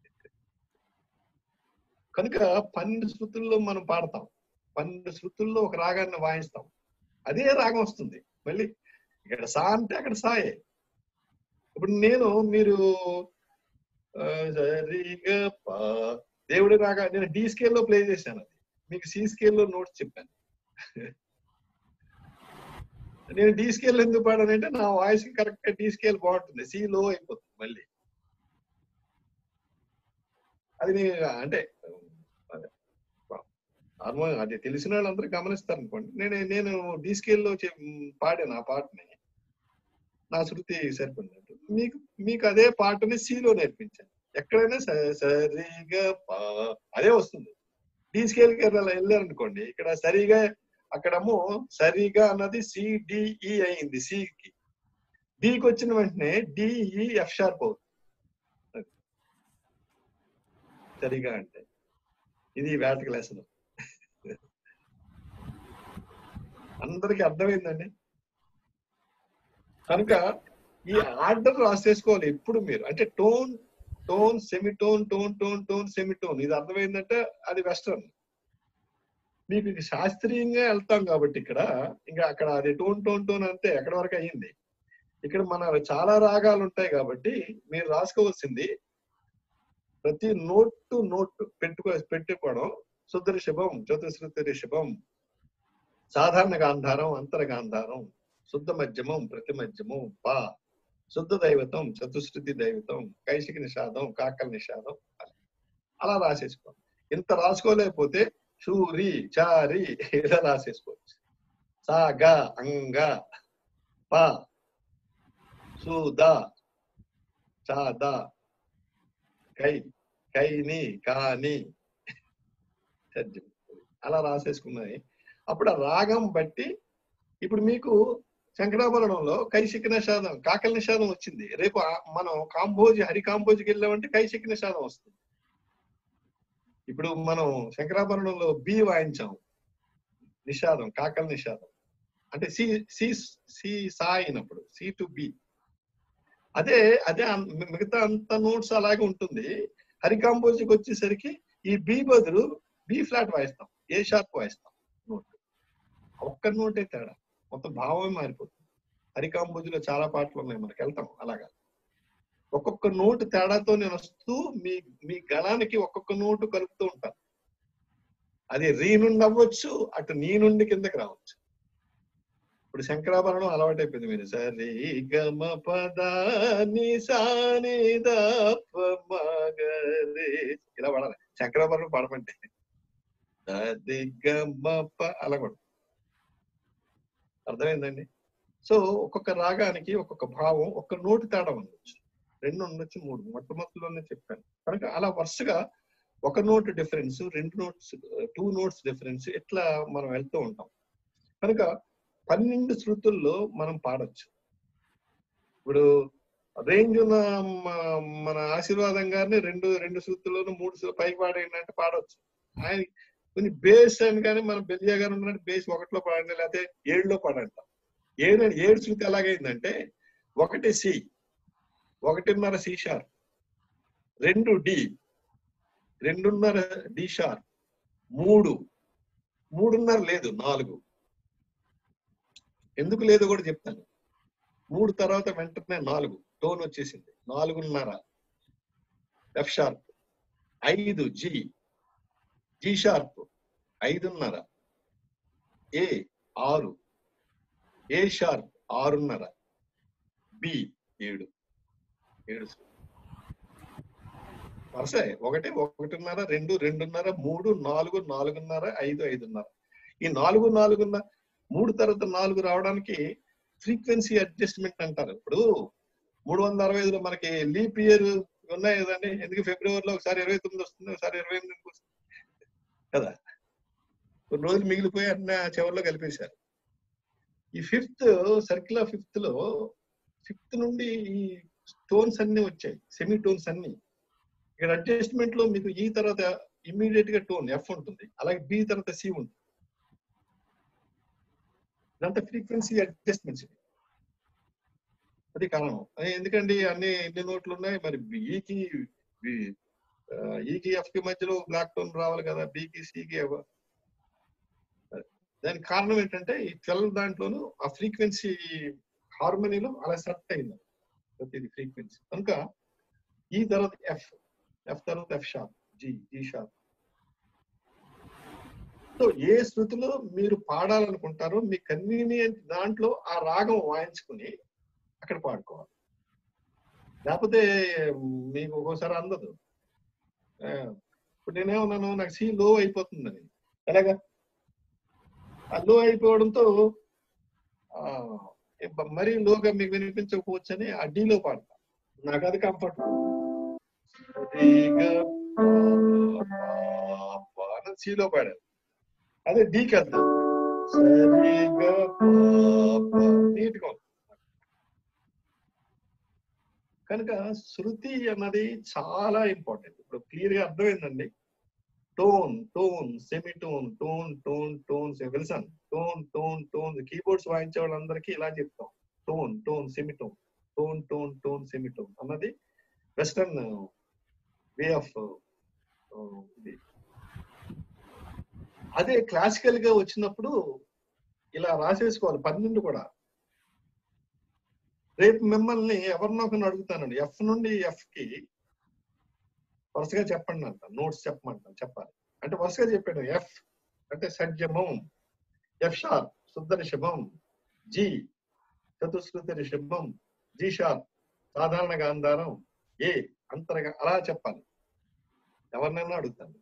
కనుక పన్నెండు శృతుల్లో మనం పాడతాం పన్నెండు శృతుల్లో ఒక రాగాన్ని వాయిస్తాం అదే రాగం వస్తుంది మళ్ళీ ఇక్కడ సా అంటే అక్కడ సాయే ఇప్పుడు నేను మీరు ఆ, రి, గ, ప, దేవుడి రాగా నేను డి స్కేల్లో ప్లే చేశాను అది మీకు సి స్కేల్లో నోట్స్ చెప్పాను నేను డి స్కేల్ ఎందుకు పాడానంటే నా వాయిస్ కరెక్ట్ గా డి స్కేల్ బాగుంటుంది సి లో అయిపోతుంది మళ్ళీ అది నేను అంటే అదే. హార్మోనియం అది తెలిసిన వాళ్ళందరూ గమనిస్తారు అనుకోండి నేను నేను డీ స్కేల్లో పాడాను ఆ పాటని నా శృతి సరిపడినట్టు మీకు మీకు అదే పాటని సిలో నేర్పించాను ఎక్కడైనా స- సరిగా పా అదే వస్తుంది డీ స్కేల్కి వెళ్ళారనుకోండి ఇక్కడ సరిగా అక్కడేమో సరిగా అన్నది సిడిఈ అయింది సికి డికి వచ్చిన వెంటనే డిఈ ఎఫ్ షార్ప్ అవుతుంది సరిగా అంటే ఇది వేటకి లెసన్ అందరికి అర్థమైందండి కనుక ఈ ఆర్డర్ రాసేసుకోవాలి ఎప్పుడు మీరు అంటే tone tone semitone tone tone tone semitone ఇది అర్థమైందంటే అది వెస్టర్న్ మీకు ఇది శాస్త్రీయంగా వెళ్తాం కాబట్టి ఇక్కడ ఇంకా అక్కడ అది టోన్ టోన్ టోన్ అంతే ఎక్కడ వరకు అయ్యింది ఇక్కడ మన చాలా రాగాలు ఉంటాయి కాబట్టి మీరు రాసుకోవాల్సింది ప్రతి నోట్ టు నోట్ పెట్టుకో పెట్టుకోవడం శుద్ధ రిషభం చతుశ్రుతి రిషభం సాధారణ గాంధారం అంతర గాంధారం శుద్ధ మధ్యమం ప్రతి మధ్యమం పా శుద్ధ దైవతం చతుశ్రుతి దైవతం కైశిక నిషాదం కాకల నిషాదం అలా రాసేసుకోండి ఇంత రాసుకోలేకపోతే షూరి చారి ఇలా రాసేసుకోవచ్చు సాగ అంగ ప సుద చాద కై కైని కాని సజ్జం అలా రాసేసుకున్నాయి అప్పుడు ఆ రాగం బట్టి ఇప్పుడు మీకు శంకరాభరణంలో కైశిక నిషాదం కాకల నిషాదం వచ్చింది రేపు ఆ- మనం కాంబోజి హరి కాంబోజికి వెళ్ళామంటే కైశిక నిషాదం వస్తుంది ఇప్పుడు మనం శంకరాభరణంలో బి వాయించాం నిషాదం కాకల నిషాదం అంటే సి సి సి సా అయినప్పుడు సి టు బి అదే అదే అన్- మిగతా అంత నోట్స్ అలాగే ఉంటుంది హరి కాంబోజికి వచ్చేసరికి ఈ బి బదులు బి ఫ్లాట్ వాయిస్తాం ఏ షార్ప్ వాయిస్తాం నోట్ ఒక్క నోటే తేడా మొత్తం భావమే మారిపోతుంది హరి కాంబోజిలో చాలా పాటలు ఉన్నాయి మనకి వెళ్తాం అలాగా ఒక్కొక్క నోటు తేడాతో నేను వస్తూ మీ మీ గళానికి ఒక్కొక్క నోటు కలుపుతూ ఉంటాను అది రీ నుండి అవ్వచ్చు అటు నీ నుండి కిందకి రావచ్చు ఇప్పుడు శంకరాభరణం అలవాటైపోయింది మీరు సరి గమ పద ని సా ని ద ప మ గ రే. ఇలా పడాలి శంకరాభరణం పడమంటే ది గమ ప అలా కూడా అర్థమైందండి సో ఒక్కొక్క రాగానికి ఒక్కొక్క భావం ఒక్క నోటి తేడా ఉండొచ్చు రెండు ఉండొచ్చు మూడు మొట్టమొదటిలోనే చెప్పాను కనుక అలా వరుసగా ఒక నోట్ డిఫరెన్స్ రెండు నోట్స్ టూ నోట్స్ డిఫరెన్స్ ఇట్లా మనం వెళ్తూ ఉంటాం కనుక పన్నెండు శృతుల్లో మనం పాడొచ్చు ఇప్పుడు రేంజ్ ఉన్న మ- మన ఆశీర్వాదం గారిని రెండు రెండు శృతుల్లోనూ మూడు శృ- పైకి పాడేయండి అంటే పాడొచ్చు ఆయన కొన్ని బేస్ అని కానీ మన బెల్లియా గారు ఉన్నట్టు బేస్ ఒకటిలో పాడండి లేకపోతే ఏడులో పాడంట ఏడు ఏడు శృతి ఎలాగైందంటే ఒకటి సి ఒకటిన్నర సి షార్ రెండు డి రెండున్నర డి షార్ మూడు మూడున్నర లేదు నాలుగు ఎందుకు లేదో కూడా చెప్తాను మూడు తర్వాత వెంటనే నాలుగు టోన్ వచ్చేసింది నాలుగున్నర ఎఫ్ షార్ప్ ఐదు జి జి షార్ప్ ఐదున్నర ఏ ఆరు ఏ షార్ప్ ఆరున్నర బి ఏడు ఏడు వరుస ఒకటి ఒకటిన్నర రెండు రెండున్నర మూడు నాలుగు నాలుగున్నర ఐదు ఐదున్నర ఈ నాలుగు నాలుగున్నర మూడు తర్వాత నాలుగు రావడానికి ఫ్రీక్వెన్సీ అడ్జస్ట్మెంట్ అంటారు ఇప్పుడు మూడు వందల అరవై ఐదులో మనకి లీప్ ఇయర్ ఉన్నాయి కదండి ఎందుకు ఫిబ్రవరిలో ఒకసారి ఇరవై తొమ్మిది వస్తుంది ఒకసారి ఇరవై ఎనిమిది వస్తుంది కదా కొన్ని రోజులు మిగిలిపోయి అన్న చివరిలో కలిపేశారు ఈ ఫిఫ్త్ సర్కిల్ ఆఫ్ ఫిఫ్త్ లో ఫిఫ్త్ నుండి ఈ టోన్స్ అన్ని వచ్చాయి సెమీ టోన్స్ అన్ని ఇక్కడ అడ్జస్ట్మెంట్ లో మీకు ఈ తర్వాత ఇమ్మీడియట్ గా టోన్ ఎఫ్ ఉంటుంది అలాగే బి తర్వాత సి ఉంటుంది ఇదంతా ఫ్రీక్వెన్సీ అడ్జస్ట్మెంట్స్ అది కారణం అది ఎందుకండి అన్ని ఎన్ని నోట్లు ఉన్నాయి మరి ఈకి ఈకి ఎఫ్ కి మధ్యలో బ్లాక్ టోన్ రావాలి కదా బికి సికి దానికి కారణం ఏంటంటే ఈ ట్వెల్వ్ దాంట్లోనూ ఆ ఫ్రీక్వెన్సీ హార్మనీలో అలా సెట్ అయింది ప్రతిది ఫ్రీక్వెన్సీ కనుక ఈ తర్వాత ఎఫ్ ఎఫ్ తర్వాత F sharp G G sharp so A శృతిలో మీరు పాడాలనుకుంటారో మీ కన్వీనియంట్ దాంట్లో ఆ రాగం వాయించుకుని అక్కడ పాడుకోవాలి లేకపోతే మీకు ఒక్కోసారి అందదు ఆ, ఇప్పుడు నేనేమన్నాను నాకు సి లో అయిపోతుందని ఎలాగా ఆ లో అయిపోవడంతో ఆ, ఇబ్బ- మరీ లోగా మీకు వినిపించకపోవచ్చని ఆ డీలో పాడతా నాకు అది కంఫర్ట్ సిలో పాడాను అదే డీకి వెళ్తాను సరిగా నీట్గా ఉంది. కనుక శృతి అన్నది చాలా ఇంపార్టెంట్ ఇప్పుడు క్లియర్ గా అర్థమైందండి tone tone semi semitone tone tone tone తెలుసాను టోన్ టోన్ టోన్ కీబోర్డ్స్ వాయించే వాళ్ళందరికీ ఇలా చెప్తాం tone tone semi semitone tone tone tone semi semitone western way of ఇది అదే క్లాసికల్ గా వచ్చినప్పుడు ఇలా రాసేసుకోవాలి పన్నెండు కూడా రేపు మిమ్మల్ని ఎవరినో ఒకరిని అడుగుతానండి ఎఫ్ నుండి ఎఫ్ కి వరుసగా చెప్పండి అంట నోట్స్ చెప్పమంటాను చెప్పాలి అంటే వరుసగా చెప్పాను ఎఫ్ అంటే సజ్జమం ఎఫ్ షార్ప్ శుద్ధ రిషభం జి చతుశ్రుతి రిషభం జి షార్ప్ సాధారణ గాంధారం ఏ అంతరగా అలా చెప్పాలి ఎవరినైనా అడుగుతాను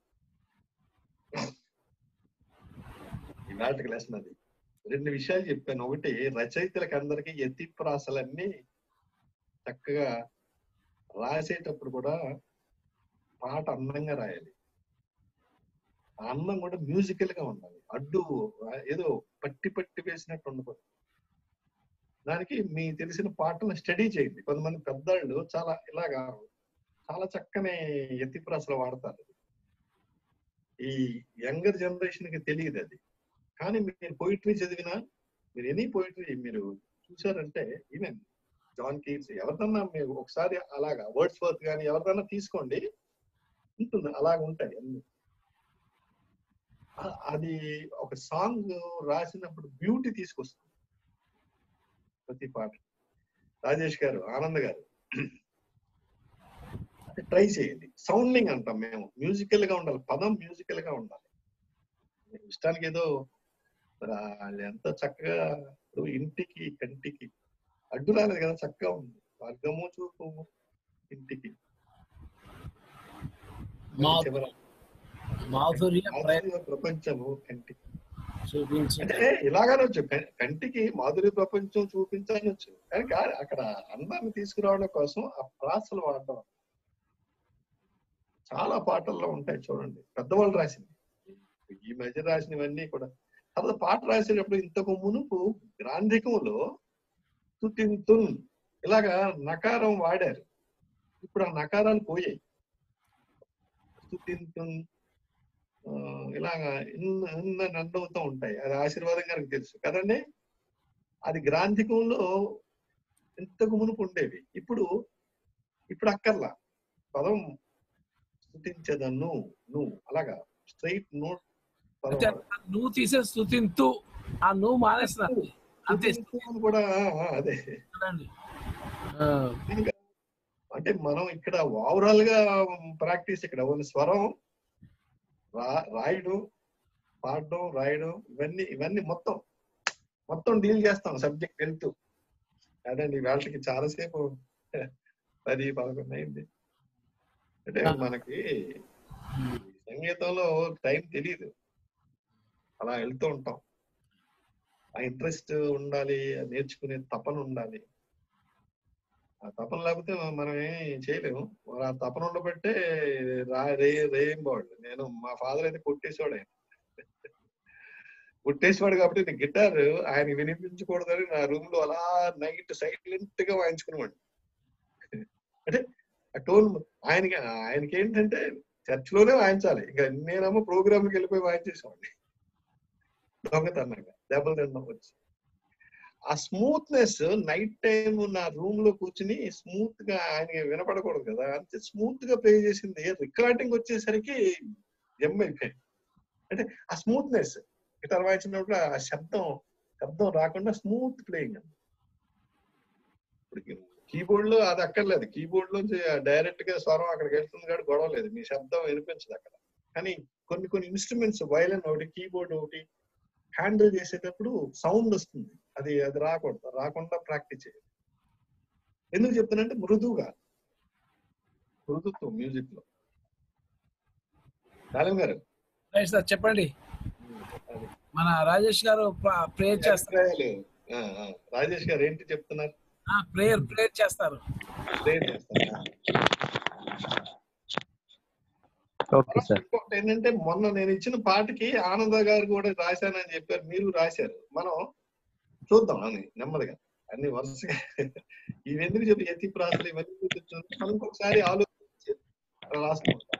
ఈనాటికి లెసన్ అది రెండు విషయాలు చెప్పాను ఒకటి రచయితలకు అందరికీ ఎత్తి ప్రాసలన్నీ చక్కగా రాసేటప్పుడు కూడా పాట అందంగా రాయాలి ఆ అందం కూడా మ్యూజికల్ గా ఉండాలి అడ్డు ఏదో పట్టి పట్టి వేసినట్టు ఉండకూడదు దానికి మీ తెలిసిన పాటను స్టడీ చేయండి కొంతమంది పెద్దవాళ్ళు చాలా ఇలాగా చాలా చక్కని ఎత్తిప్రాసలు వాడతారు ఈ యంగర్ జనరేషన్ కి తెలియదు అది కానీ మీరు పోయిటరీ చదివినా మీరు ఎనీ పోయిటరీ మీరు చూసారంటే ఈవెన్ జాన్ కీట్స్ ఎవరిదన్నా మీరు ఒకసారి అలాగా వర్డ్స్ వర్త్ కానీ ఎవరిదన్నా తీసుకోండి ఉంటుంది అలాగ ఉంటాయి అన్ని ఆ- అది ఒక సాంగ్ రాసినప్పుడు బ్యూటీ తీసుకొస్తుంది ప్రతి పాట రాజేష్ గారు ఆనంద్ గారు ట్రై చేయండి సౌండింగ్ అంటాం మేము మ్యూజికల్ గా ఉండాలి పదం మ్యూజికల్ గా ఉండాలి ఇష్టానికి ఏదో మరి వాళ్ళు ఎంత చక్కగా ఇప్పుడు ఇంటికి కంటికి అడ్డు రాలేదు కదా చక్కగా ఉంది వర్గము చూపు ఇంటికి మా- చివర మాధుర్య మాధుర్య ప్రపంచము కంటికి చూపించు అంటే ఇలాగనొచ్చు కం- కంటికి మాధుర్య ప్రపంచం చూపించనొచ్చు కానీ కా- అక్కడ అందాన్ని తీసుకురావడం కోసం ఆ ప్రాసలు వాడడం చాలా పాటల్లో ఉంటాయి చూడండి పెద్దవాళ్ళు రాసింది ఈ మధ్య రాసినవన్నీ కూడా తర్వాత పాట రాసేటప్పుడు ఇంతకు మునుపు గ్రాంధికంలో తుతింతున్ ఇలాగా నకారం వాడారు ఇప్పుడు ఆ నకారాలు పోయాయి తుతింతున్ ఆ, ఇలాగా ఇన్న ఇన్న నండవుతూ ఉంటాయి అది ఆశీర్వాదం గారికి తెలుసు కదండి అది గ్రాంధికంలో ఇంతకు మునుపు ఉండేవి ఇప్పుడు ఇప్పుడు అక్కర్లా పదం స్థుతించదను నువ్వు అలాగా స్ట్రైట్ నోట్ పదం అంటే నువ్వు తీసే స్థుతింతు ఆ నువ్వు మానేస్తున్నా అంతే స్థుతించు కూడా ఆ, అదే చూడండి ఇంకా అంటే మనం ఇక్కడ ఓవరాల్ గా ప్రాక్టీస్ ఇక్కడ ఉన్న స్వరం రా రాయడం పాడడం రాయడం ఇవన్నీ ఇవన్నీ మొత్తం మొత్తం డీల్ చేస్తాం సబ్జెక్ట్ వెళ్తూ అదండి వాళ్ళకి చాలాసేపు పది పదకొండు అయింది అంటే మనకి సంగీతంలో టైం తెలియదు అలా వెళ్తూ ఉంటాం ఆ ఇంట్రెస్ట్ ఉండాలి ఆ నేర్చుకునే తపన ఉండాలి ఆ తపన లేకపోతే మనం ఏం చేయలేము మరి ఆ తపన ఉండబట్టే రా రే రేం బాడు నేను మా ఫాదర్ అయితే కొట్టేసేవాడు ఆయన కొట్టేసేవాడు కాబట్టి నేను గిటార్ ఆయన వినిపించకూడదని నా రూమ్ లో అలా నైట్ సైలెంట్ గా వాయించుకునేవాడు అంటే ఆ టోన్ ఆయనకి ఆయనకి ఏంటంటే చర్చ్ లోనే వాయించాలి ఇంకా నేనేమో ప్రోగ్రామ్ కి వెళ్ళిపోయి వాయించేసేవాడిని దొంగతనంగా దెబ్బలు తినడం వచ్చి ఆ స్మూత్నెస్ నైట్ టైం నా రూమ్ లో కూర్చుని స్మూత్ గా ఆయన వినపడకూడదు కదా అంతే స్మూత్ గా ప్లే చేసింది రికార్డింగ్ వచ్చేసరికి ఎమ్ అయిపోయింది అంటే ఆ స్మూత్నెస్ గిటార్ వాయించినప్పుడు ఆ శబ్దం శబ్దం రాకుండా స్మూత్ ప్లేయింగ్ ఇప్పుడు కీబోర్డ్ లో అది అక్కర్లేదు కీబోర్డ్ లోంచి డైరెక్ట్ గా స్వరం అక్కడికి వెళ్తుంది కాబట్టి గొడవ లేదు మీ శబ్దం వినిపించదు అక్కడ కానీ కొన్ని కొన్ని ఇన్స్ట్రుమెంట్స్ వైలన్ ఒకటి కీబోర్డ్ ఒకటి హ్యాండిల్ చేసేటప్పుడు సౌండ్ వస్తుంది అది అది రాకూడదు రాకుండా ప్రాక్టీస్ చేయాలి ఎందుకు చెప్తానంటే మృదువుగా మృదుత్వం మ్యూజిక్ లో కాలం గారు రైట్ సార్ చెప్పండి మన రాజేష్ గారు ప్రేయర్ చేస్తారు అభిప్రాయాలు ఆ, ఆ. రాజేష్ గారు ఏంటి చెప్తున్నారు ప్రేయర్ ప్రేయర్ చేస్తారు ప్రేయర్ చేస్తారా ఓకే సార్ ఇంకొకటి ఏంటంటే మొన్న నేను ఇచ్చిన పాటకి ఆనంద గారు కూడా రాశానని చెప్పారు మీరు రాశారు మనం చూద్దాం అని నెమ్మదిగా అన్ని వరుసగా ఇవి ఎందుకు చెప్పి ఎత్తి ప్రాసలు ఇవన్నీ చూపించాలి మనం ఇంకొకసారి ఆలోచించి రాసుకుంటాం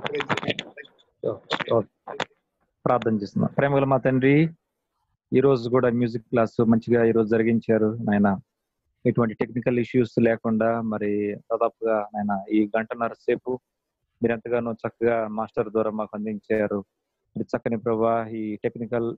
ఓకే. ప్రార్థన చేస్తున్నాం ప్రేమగల మా తండ్రి ఈ రోజు కూడా మ్యూజిక్ క్లాస్ మంచిగా ఈ రోజు జరిగించారు నాయన ఎటువంటి టెక్నికల్ ఇష్యూస్ లేకుండా మరి దాదాపుగా నాయన ఈ గంటన్నర సేపు మీరు ఎంతగానో చక్కగా మాస్టర్ ద్వారా మాకు అందించారు మరి చక్కని ప్రభా ఈ టెక్నికల్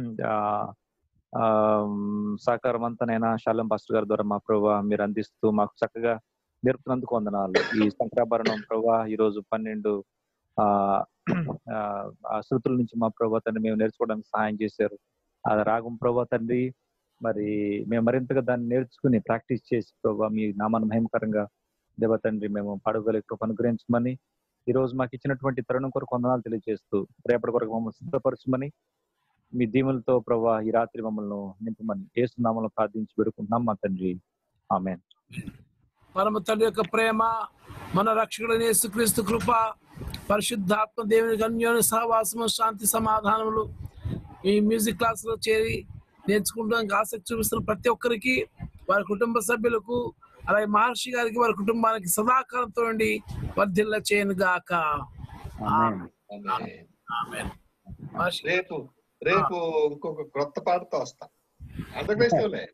సహకారం అంతా నైనా శాలం పాస్టర్ గారి ద్వారా మా ప్రభా మీరు అందిస్తూ మాకు చక్కగా నేర్పుతున్నందుకు వందనాలు ఈ శంకరాభరణం ప్రభా ఈ రోజు పన్నెండు ఆ ఆ, ఆ శృతుల నుంచి మా ప్రభా తండ్రి మేము నేర్చుకోవడానికి సహాయం చేశారు ఆ రాగం ప్రభా తండ్రి మరి మేము మరింతగా దాన్ని నేర్చుకుని ప్రాక్టీస్ చేసి ప్రభా మీ నామాన్ని మహిమకరంగా దేవ తండ్రి మేము పాడగలిగే కృప అనుగ్రహించమని ఈ రోజు మాకు ఇచ్చినటువంటి తరుణం కొరకు వందనాలు తెలియజేస్తూ రేపటి కొరకు మమ్మల్ని సిద్ధపరచమని మీ దీవులతో ప్రభా ఈ రాత్రి మమ్మల్ని నింపమని ఏసునామలో ప్రార్థించి పెడుకుంటున్నాం మా తండ్రి ఆమె పరమ తండ్రి యొక్క ప్రేమ మన రక్షకుడు యేసుక్రీస్తు కృప పరిశుద్ధాత్మ దేవుని అన్యోన్య సహవాసము శాంతి సమాధానములు ఈ మ్యూజిక్ క్లాస్ లో చేరి నేర్చుకుంటానికి ఆసక్తి చూపిస్తున్న ప్రతి ఒక్కరికి వారి కుటుంబ సభ్యులకు అలాగే మహర్షి గారికి వారి కుటుంబానికి సదాకాలంతో ఉండి వర్ధిల్ల చేయను గాక రేపు రేపు ఇంకొక క్రొత్త పాటతో వస్తా అందక్రైస్తవులే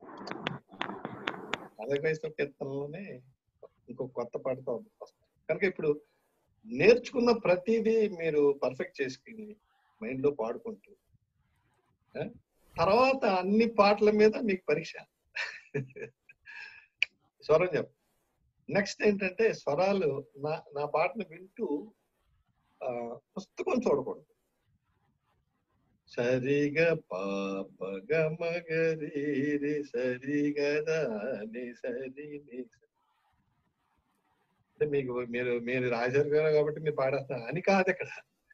అందక్రైస్తవ కీర్తనలోనే ఇంకొక కొత్త పాటతో వస్తా కనుక ఇప్పుడు నేర్చుకున్న ప్రతిదీ మీరు పర్ఫెక్ట్ చేసుకుని మైండ్ లో పాడుకుంటూ ఆ? తర్వాత అన్ని పాటల మీద మీకు పరీక్ష స్వరం చెప్పు నెక్స్ట్ ఏంటంటే స్వరాలు నా నా పాటను వింటూ ఆ, పుస్తకం చూడకూడదు సరిగ పాప గమగరి సరి గదా ని సరి ని స. అంటే మీకు మీరు మీరు రాశారు కదా కాబట్టి మీరు పాడేస్తారు అని కాదు ఇక్కడ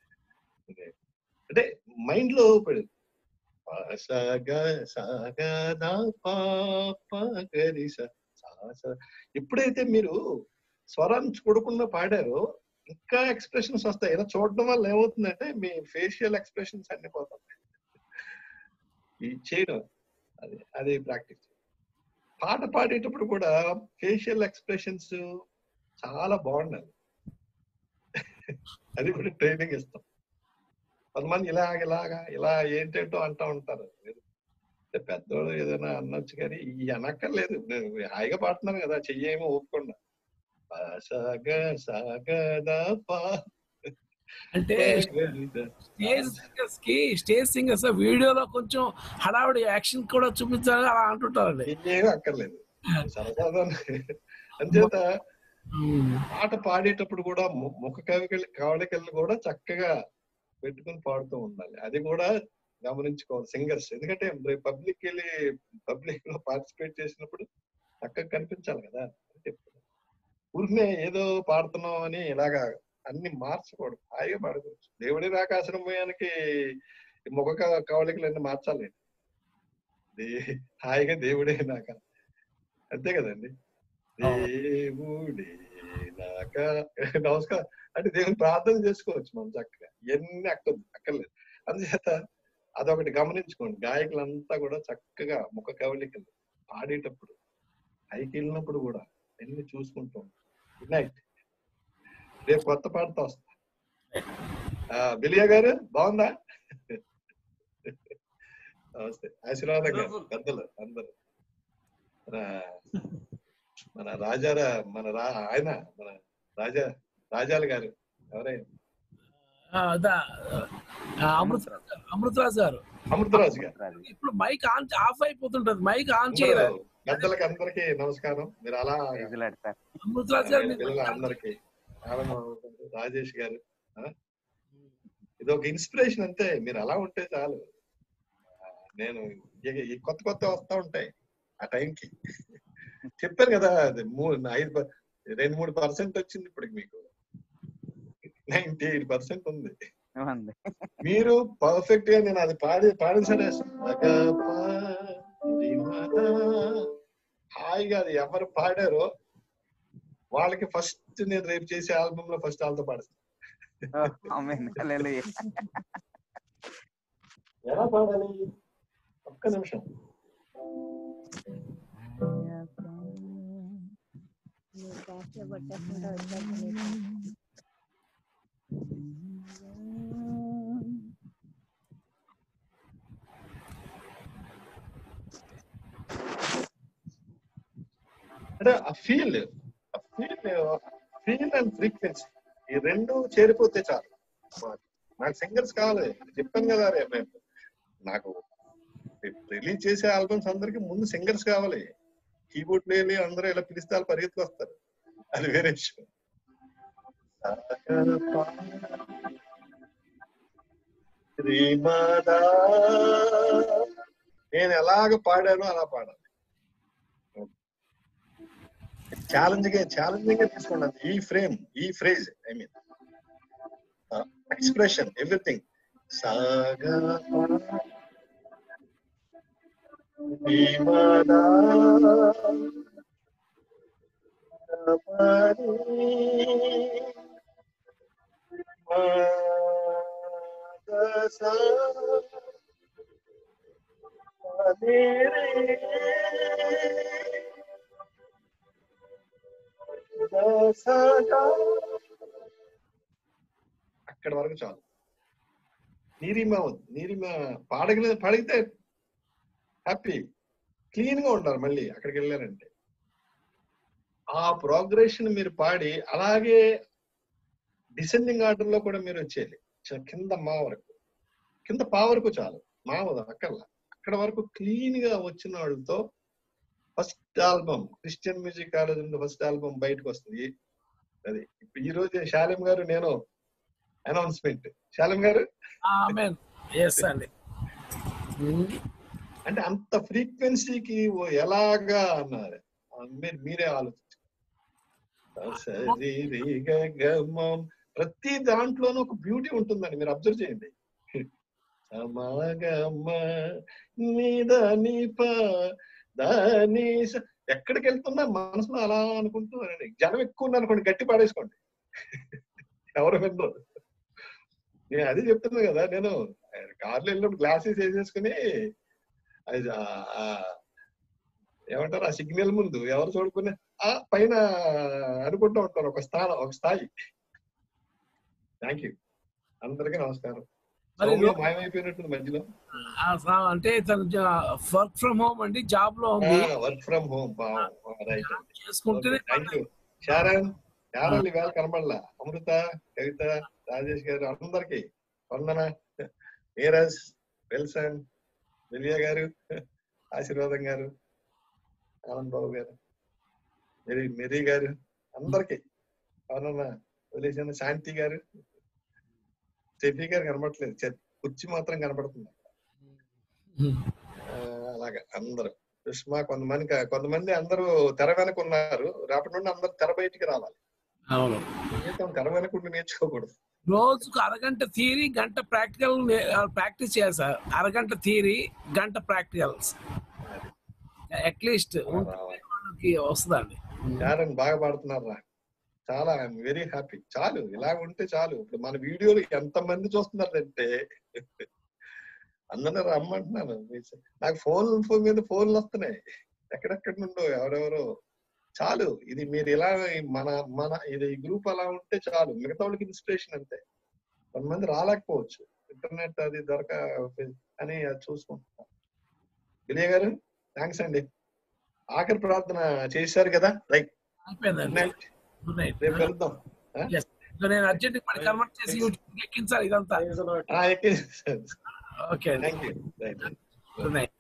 అంటే మైండ్ లో పడు సగ సగద పాప గరి స సా స. ఎప్పుడైతే మీరు స్వరాన్ని చూడకుండా పాడారో ఇంకా ఎక్స్ప్రెషన్స్ వస్తాయి ఇలా చూడడం వల్ల ఏమవుతుందంటే మీ ఫేషియల్ ఎక్స్ప్రెషన్స్ అన్ని పోతాయి ఈ చేయడం అది అది ప్రాక్టీస్ పాట పాడేటప్పుడు కూడా ఫేషియల్ ఎక్స్ప్రెషన్స్ చాలా బాగుండాలి అది కూడా ట్రైనింగ్ ఇస్తాం కొంతమంది ఇలాగ ఇలాగా ఇలా ఏంటంటో అంటా ఉంటారు అంటే పెద్దోడు ఏదైనా అనొచ్చు కానీ ఈ అనక్కర్లేదు నేను హాయిగా పాడుతున్నాను కదా చెయ్యేమో ఊపకుండా పా సగ సగద పా అంటే స్టేజ్ సింగర్స్ కి స్టేజ్ సింగర్స్ వీడియోలో కొంచెం హడావుడి యాక్షన్ కూడా చూపించాలని అలా అంటుంటారండి ఏమీ అక్కర్లేదు సరదాగా అంచేత పాట పాడేటప్పుడు కూడా ము- ముఖ కవికలు కవళికలు కూడా చక్కగా పెట్టుకుని పాడుతూ ఉండాలి అది కూడా గమనించుకోవాలి సింగర్స్ ఎందుకంటే రేపు పబ్లిక్ వెళ్ళి పబ్లిక్ లో పార్టిసిపేట్ చేసినప్పుడు చక్కగా కనిపించాలి కదా అని చెప్తున్నా ఊరినే ఏదో పాడుతున్నాం అని ఇలాగా అన్ని మార్చకూడదు హాయిగా పాడుకోవచ్చు దేవుడి రాకాశ్రమం పోయానికి ముఖ క- కవళికలన్నీ మార్చాలి దే- హాయిగా దేవుడే నాక అంతే కదండి దేవుడే నాక నమస్కారం అంటే దేవుని ప్రార్థన చేసుకోవచ్చు మనం చక్కగా ఎన్ని అక్క అక్కర్లేదు అందుచేత అదొకటి గమనించుకోండి గాయకులంతా కూడా చక్కగా ముఖ కవలికలు పాడేటప్పుడు పైకి వెళ్ళినప్పుడు కూడా అన్ని చూసుకుంటాం గుడ్ నైట్ రేపు కొత్త పాటతో వస్తా ఆ, బిలియా గారు బాగుందా నమస్తే ఆశీర్వాదం గారు పెద్దలు అందరు మన మన రాజారా మన రా ఆయన మన రాజా రాజాల గారు ఎవరైనా ఆ, అదా, ఆ, అమృతరాజ్ గారు అమృతరాజ్ గారు అమృతరాజు గారు ఇప్పుడు మైక్ ఆన్ ఆఫ్ అయిపోతుంటది మైక్ ఆన్ చేయలేదు అందరూ పెద్దలకి అందరికి నమస్కారం మీరు అలా అమృతరాజ్ గారు మీరు పిల్లల అందరికి రాజేష్ గారు ఆ? ఇది ఒక ఇన్స్పిరేషన్ అంతే మీరు అలా ఉంటే చాలు ఆ, నేను ఇక- ఈ కొత్త కొత్త వస్తా ఉంటాయి ఆ టైంకి చెప్పాను కదా అది మూడు ఐదు ప- రెండు మూడు పర్సెంట్ వచ్చింది ఇప్పటికి మీకు నైన్టీ ఎయిట్ పర్సెంట్ ఉంది ఏమంది మీరు పర్ఫెక్ట్ గా నేను అది పాడి పాడిన సరే సగప రిమద. హాయిగా అది ఎవరు పాడారో వాళ్ళకి ఫస్ట్ నేను రేపు చేసే ఆల్బమ్ లో ఫస్ట్ వాళ్ళతో పాడుతాను ఆమేన్ హల్లెలూయా ఎలా పాడాలి ఒక్క నిమిషం అంటే ఆ ఫీల్ ఆ ఫీల్ ఫీల్ అండ్ ఫ్రీక్వెన్సీ ఈ రెండు చేరిపోతే చాలు మా- నాకు సింగర్స్ కావాలి చెప్పాను కదా రే మేము నాకు రిలీజ్ చేసే ఆల్బమ్స్ అందరికి ముందు సింగర్స్ కావాలి కీబోర్డ్ ప్లేయర్లు అందరూ ఇలా పిలిస్తే వాళ్ళు పరిగెత్తుకు వస్తారు అది వేరే విషయం శ్రీమదా నేను ఎలాగ పాడానో అలా పాడాలి ఛాలెంజ్ గా ఛాలెంజింగ్ గా తీసుకున్నాను ఈ ఫ్రేమ్ ఈ phrase I mean expression everything సాగా శ్రీమదా అక్కడ వరకు చాలు నీరిమ ఉంది నీరిమ పాడగల పాడితే హ్యాపీ క్లీన్ గా ఉంటారు మళ్ళీ అక్కడికి వెళ్ళారంటే ఆ ప్రోగ్రెషన్ మీరు పాడి అలాగే డిసెండింగ్ ఆర్డర్ లో కూడా మీరు వచ్చేయాలి చ- కింద మా వరకు కింద పా వరకు చాలు మా అక్కర్లా అక్కడ వరకు క్లీన్ గా వచ్చిన వాళ్ళతో first album Christian music college నుండి ఫస్ట్ ఆల్బమ్ బయటకు వస్తుంది అది ఇప్పుడు ఈ రోజు శాలిం గారు నేను అనౌన్స్మెంట్ శాలిం గారు ఆమెన్ ఎస్ అండి అంటే అంత ఫ్రీక్వెన్సీకి ఎలాగా అన్నారు ఆ మీరు మీరే ఆలోచించండి సరి రి గ గ మ. ప్రతి దాంట్లోనూ ఒక బ్యూటీ ఉంటుందండి మీరు అబ్జర్వ్ చేయండి సమాగమ నిద నిప దాని స- ఎక్కడికి వెళ్తున్నా మనసులో అలా అనుకుంటూ అనండి. జనం ఎక్కువ ఉన్నారు అనుకోండి గట్టి పాడేసుకోండి ఎవరు వినరు నేను అది చెప్తున్నా కదా నేను కార్లో వెళ్ళినప్పుడు గ్లాసెస్ వేసేసుకుని అది ఆ- ఆ ఏమంటారు ఆ సిగ్నల్ ముందు ఎవరు చూడుకునే ఆ పైన అనుకుంటూ ఉంటారు ఒక స్థానం ఒక స్థాయి థ్యాంక్ యూ అందరికీ నమస్కారం మరి సౌమ్య లో- మాయమైపోయినట్టుంది మధ్యలో ఆ సా- అంటే తను వర్క్ ఫ్రమ్ హోమ్ అండి జాబ్ లో ఉంది వర్క్ ఫ్రమ్ హోమ్ రైట్ చేసుకుంటేనే థ్యాంక్ యూ శారన్ శారన్ ఈవేళ కనబడలా అమృత కవిత రాజేష్ గారు అందరికి వందన నీరజ్ విల్సన్ విలియా గారు ఆశీర్వాదం గారు ఆనంద్ బాబు గారు మెరీ మెరీ గారు అందరికి అవునన్నా వదిలేసిన శాంతి గారు చెఫీ గారు కనబడట్లేదు చె- కుర్చీ మాత్రం కనబడుతుంది ఆ, అలాగా అందరూ సుష్మా కొంతమంది క- కొంతమంది అందరూ తెర వెనక ఉన్నారు రేపటి నుండి అందరూ తెర బయటికి రావాలి అవును జీవితం తెర వెనక ఉండి నేర్చుకోకూడదు రోజుకు అరగంట థియరీ గంట ప్రాక్టికల్ ప్రాక్టీస్ చేయాలి సార్ అరగంట థియరీ గంట ప్రాక్టికల్స్ అట్లీస్ట్ వాళ్ళకి వస్తుందండి యారన్ బాగా పాడుతున్నారు రా చాలా ఐఎమ్ వెరీ హ్యాపీ చాలు ఇలా ఉంటే చాలు ఇప్పుడు మన వీడియోలు ఎంత మంది చూస్తున్నారంటే అందరూ రమ్మంటున్నాను మీ- నాకు ఫోన్ ఫోన్ మీద ఫోన్లు వస్తున్నాయి ఎక్కడెక్కడి నుండో ఎవరెవరో చాలు ఇది మీరు ఇలా మన మన ఇది ఈ గ్రూప్ అలా ఉంటే చాలు మిగతా వాళ్ళకి ఇన్స్పిరేషన్ అంతే కొంతమంది రాలేకపోవచ్చు ఇంటర్నెట్ అది దొరక అని అది చూసుకుంటున్నాం విజయ గారు థ్యాంక్స్ అండి ఆఖరి ప్రార్థన చేశారు కదా రైట్ అయిపోయిందండి గుడ్ నైట్ రేపు కలుద్దాం ఆ? నేను అర్జెంట్ పని కన్వర్ట్ చేసి యూట్యూబ్ ఎక్కించాలి ఇదంతా ఆ, ఎక్కేసి okay thank you right good night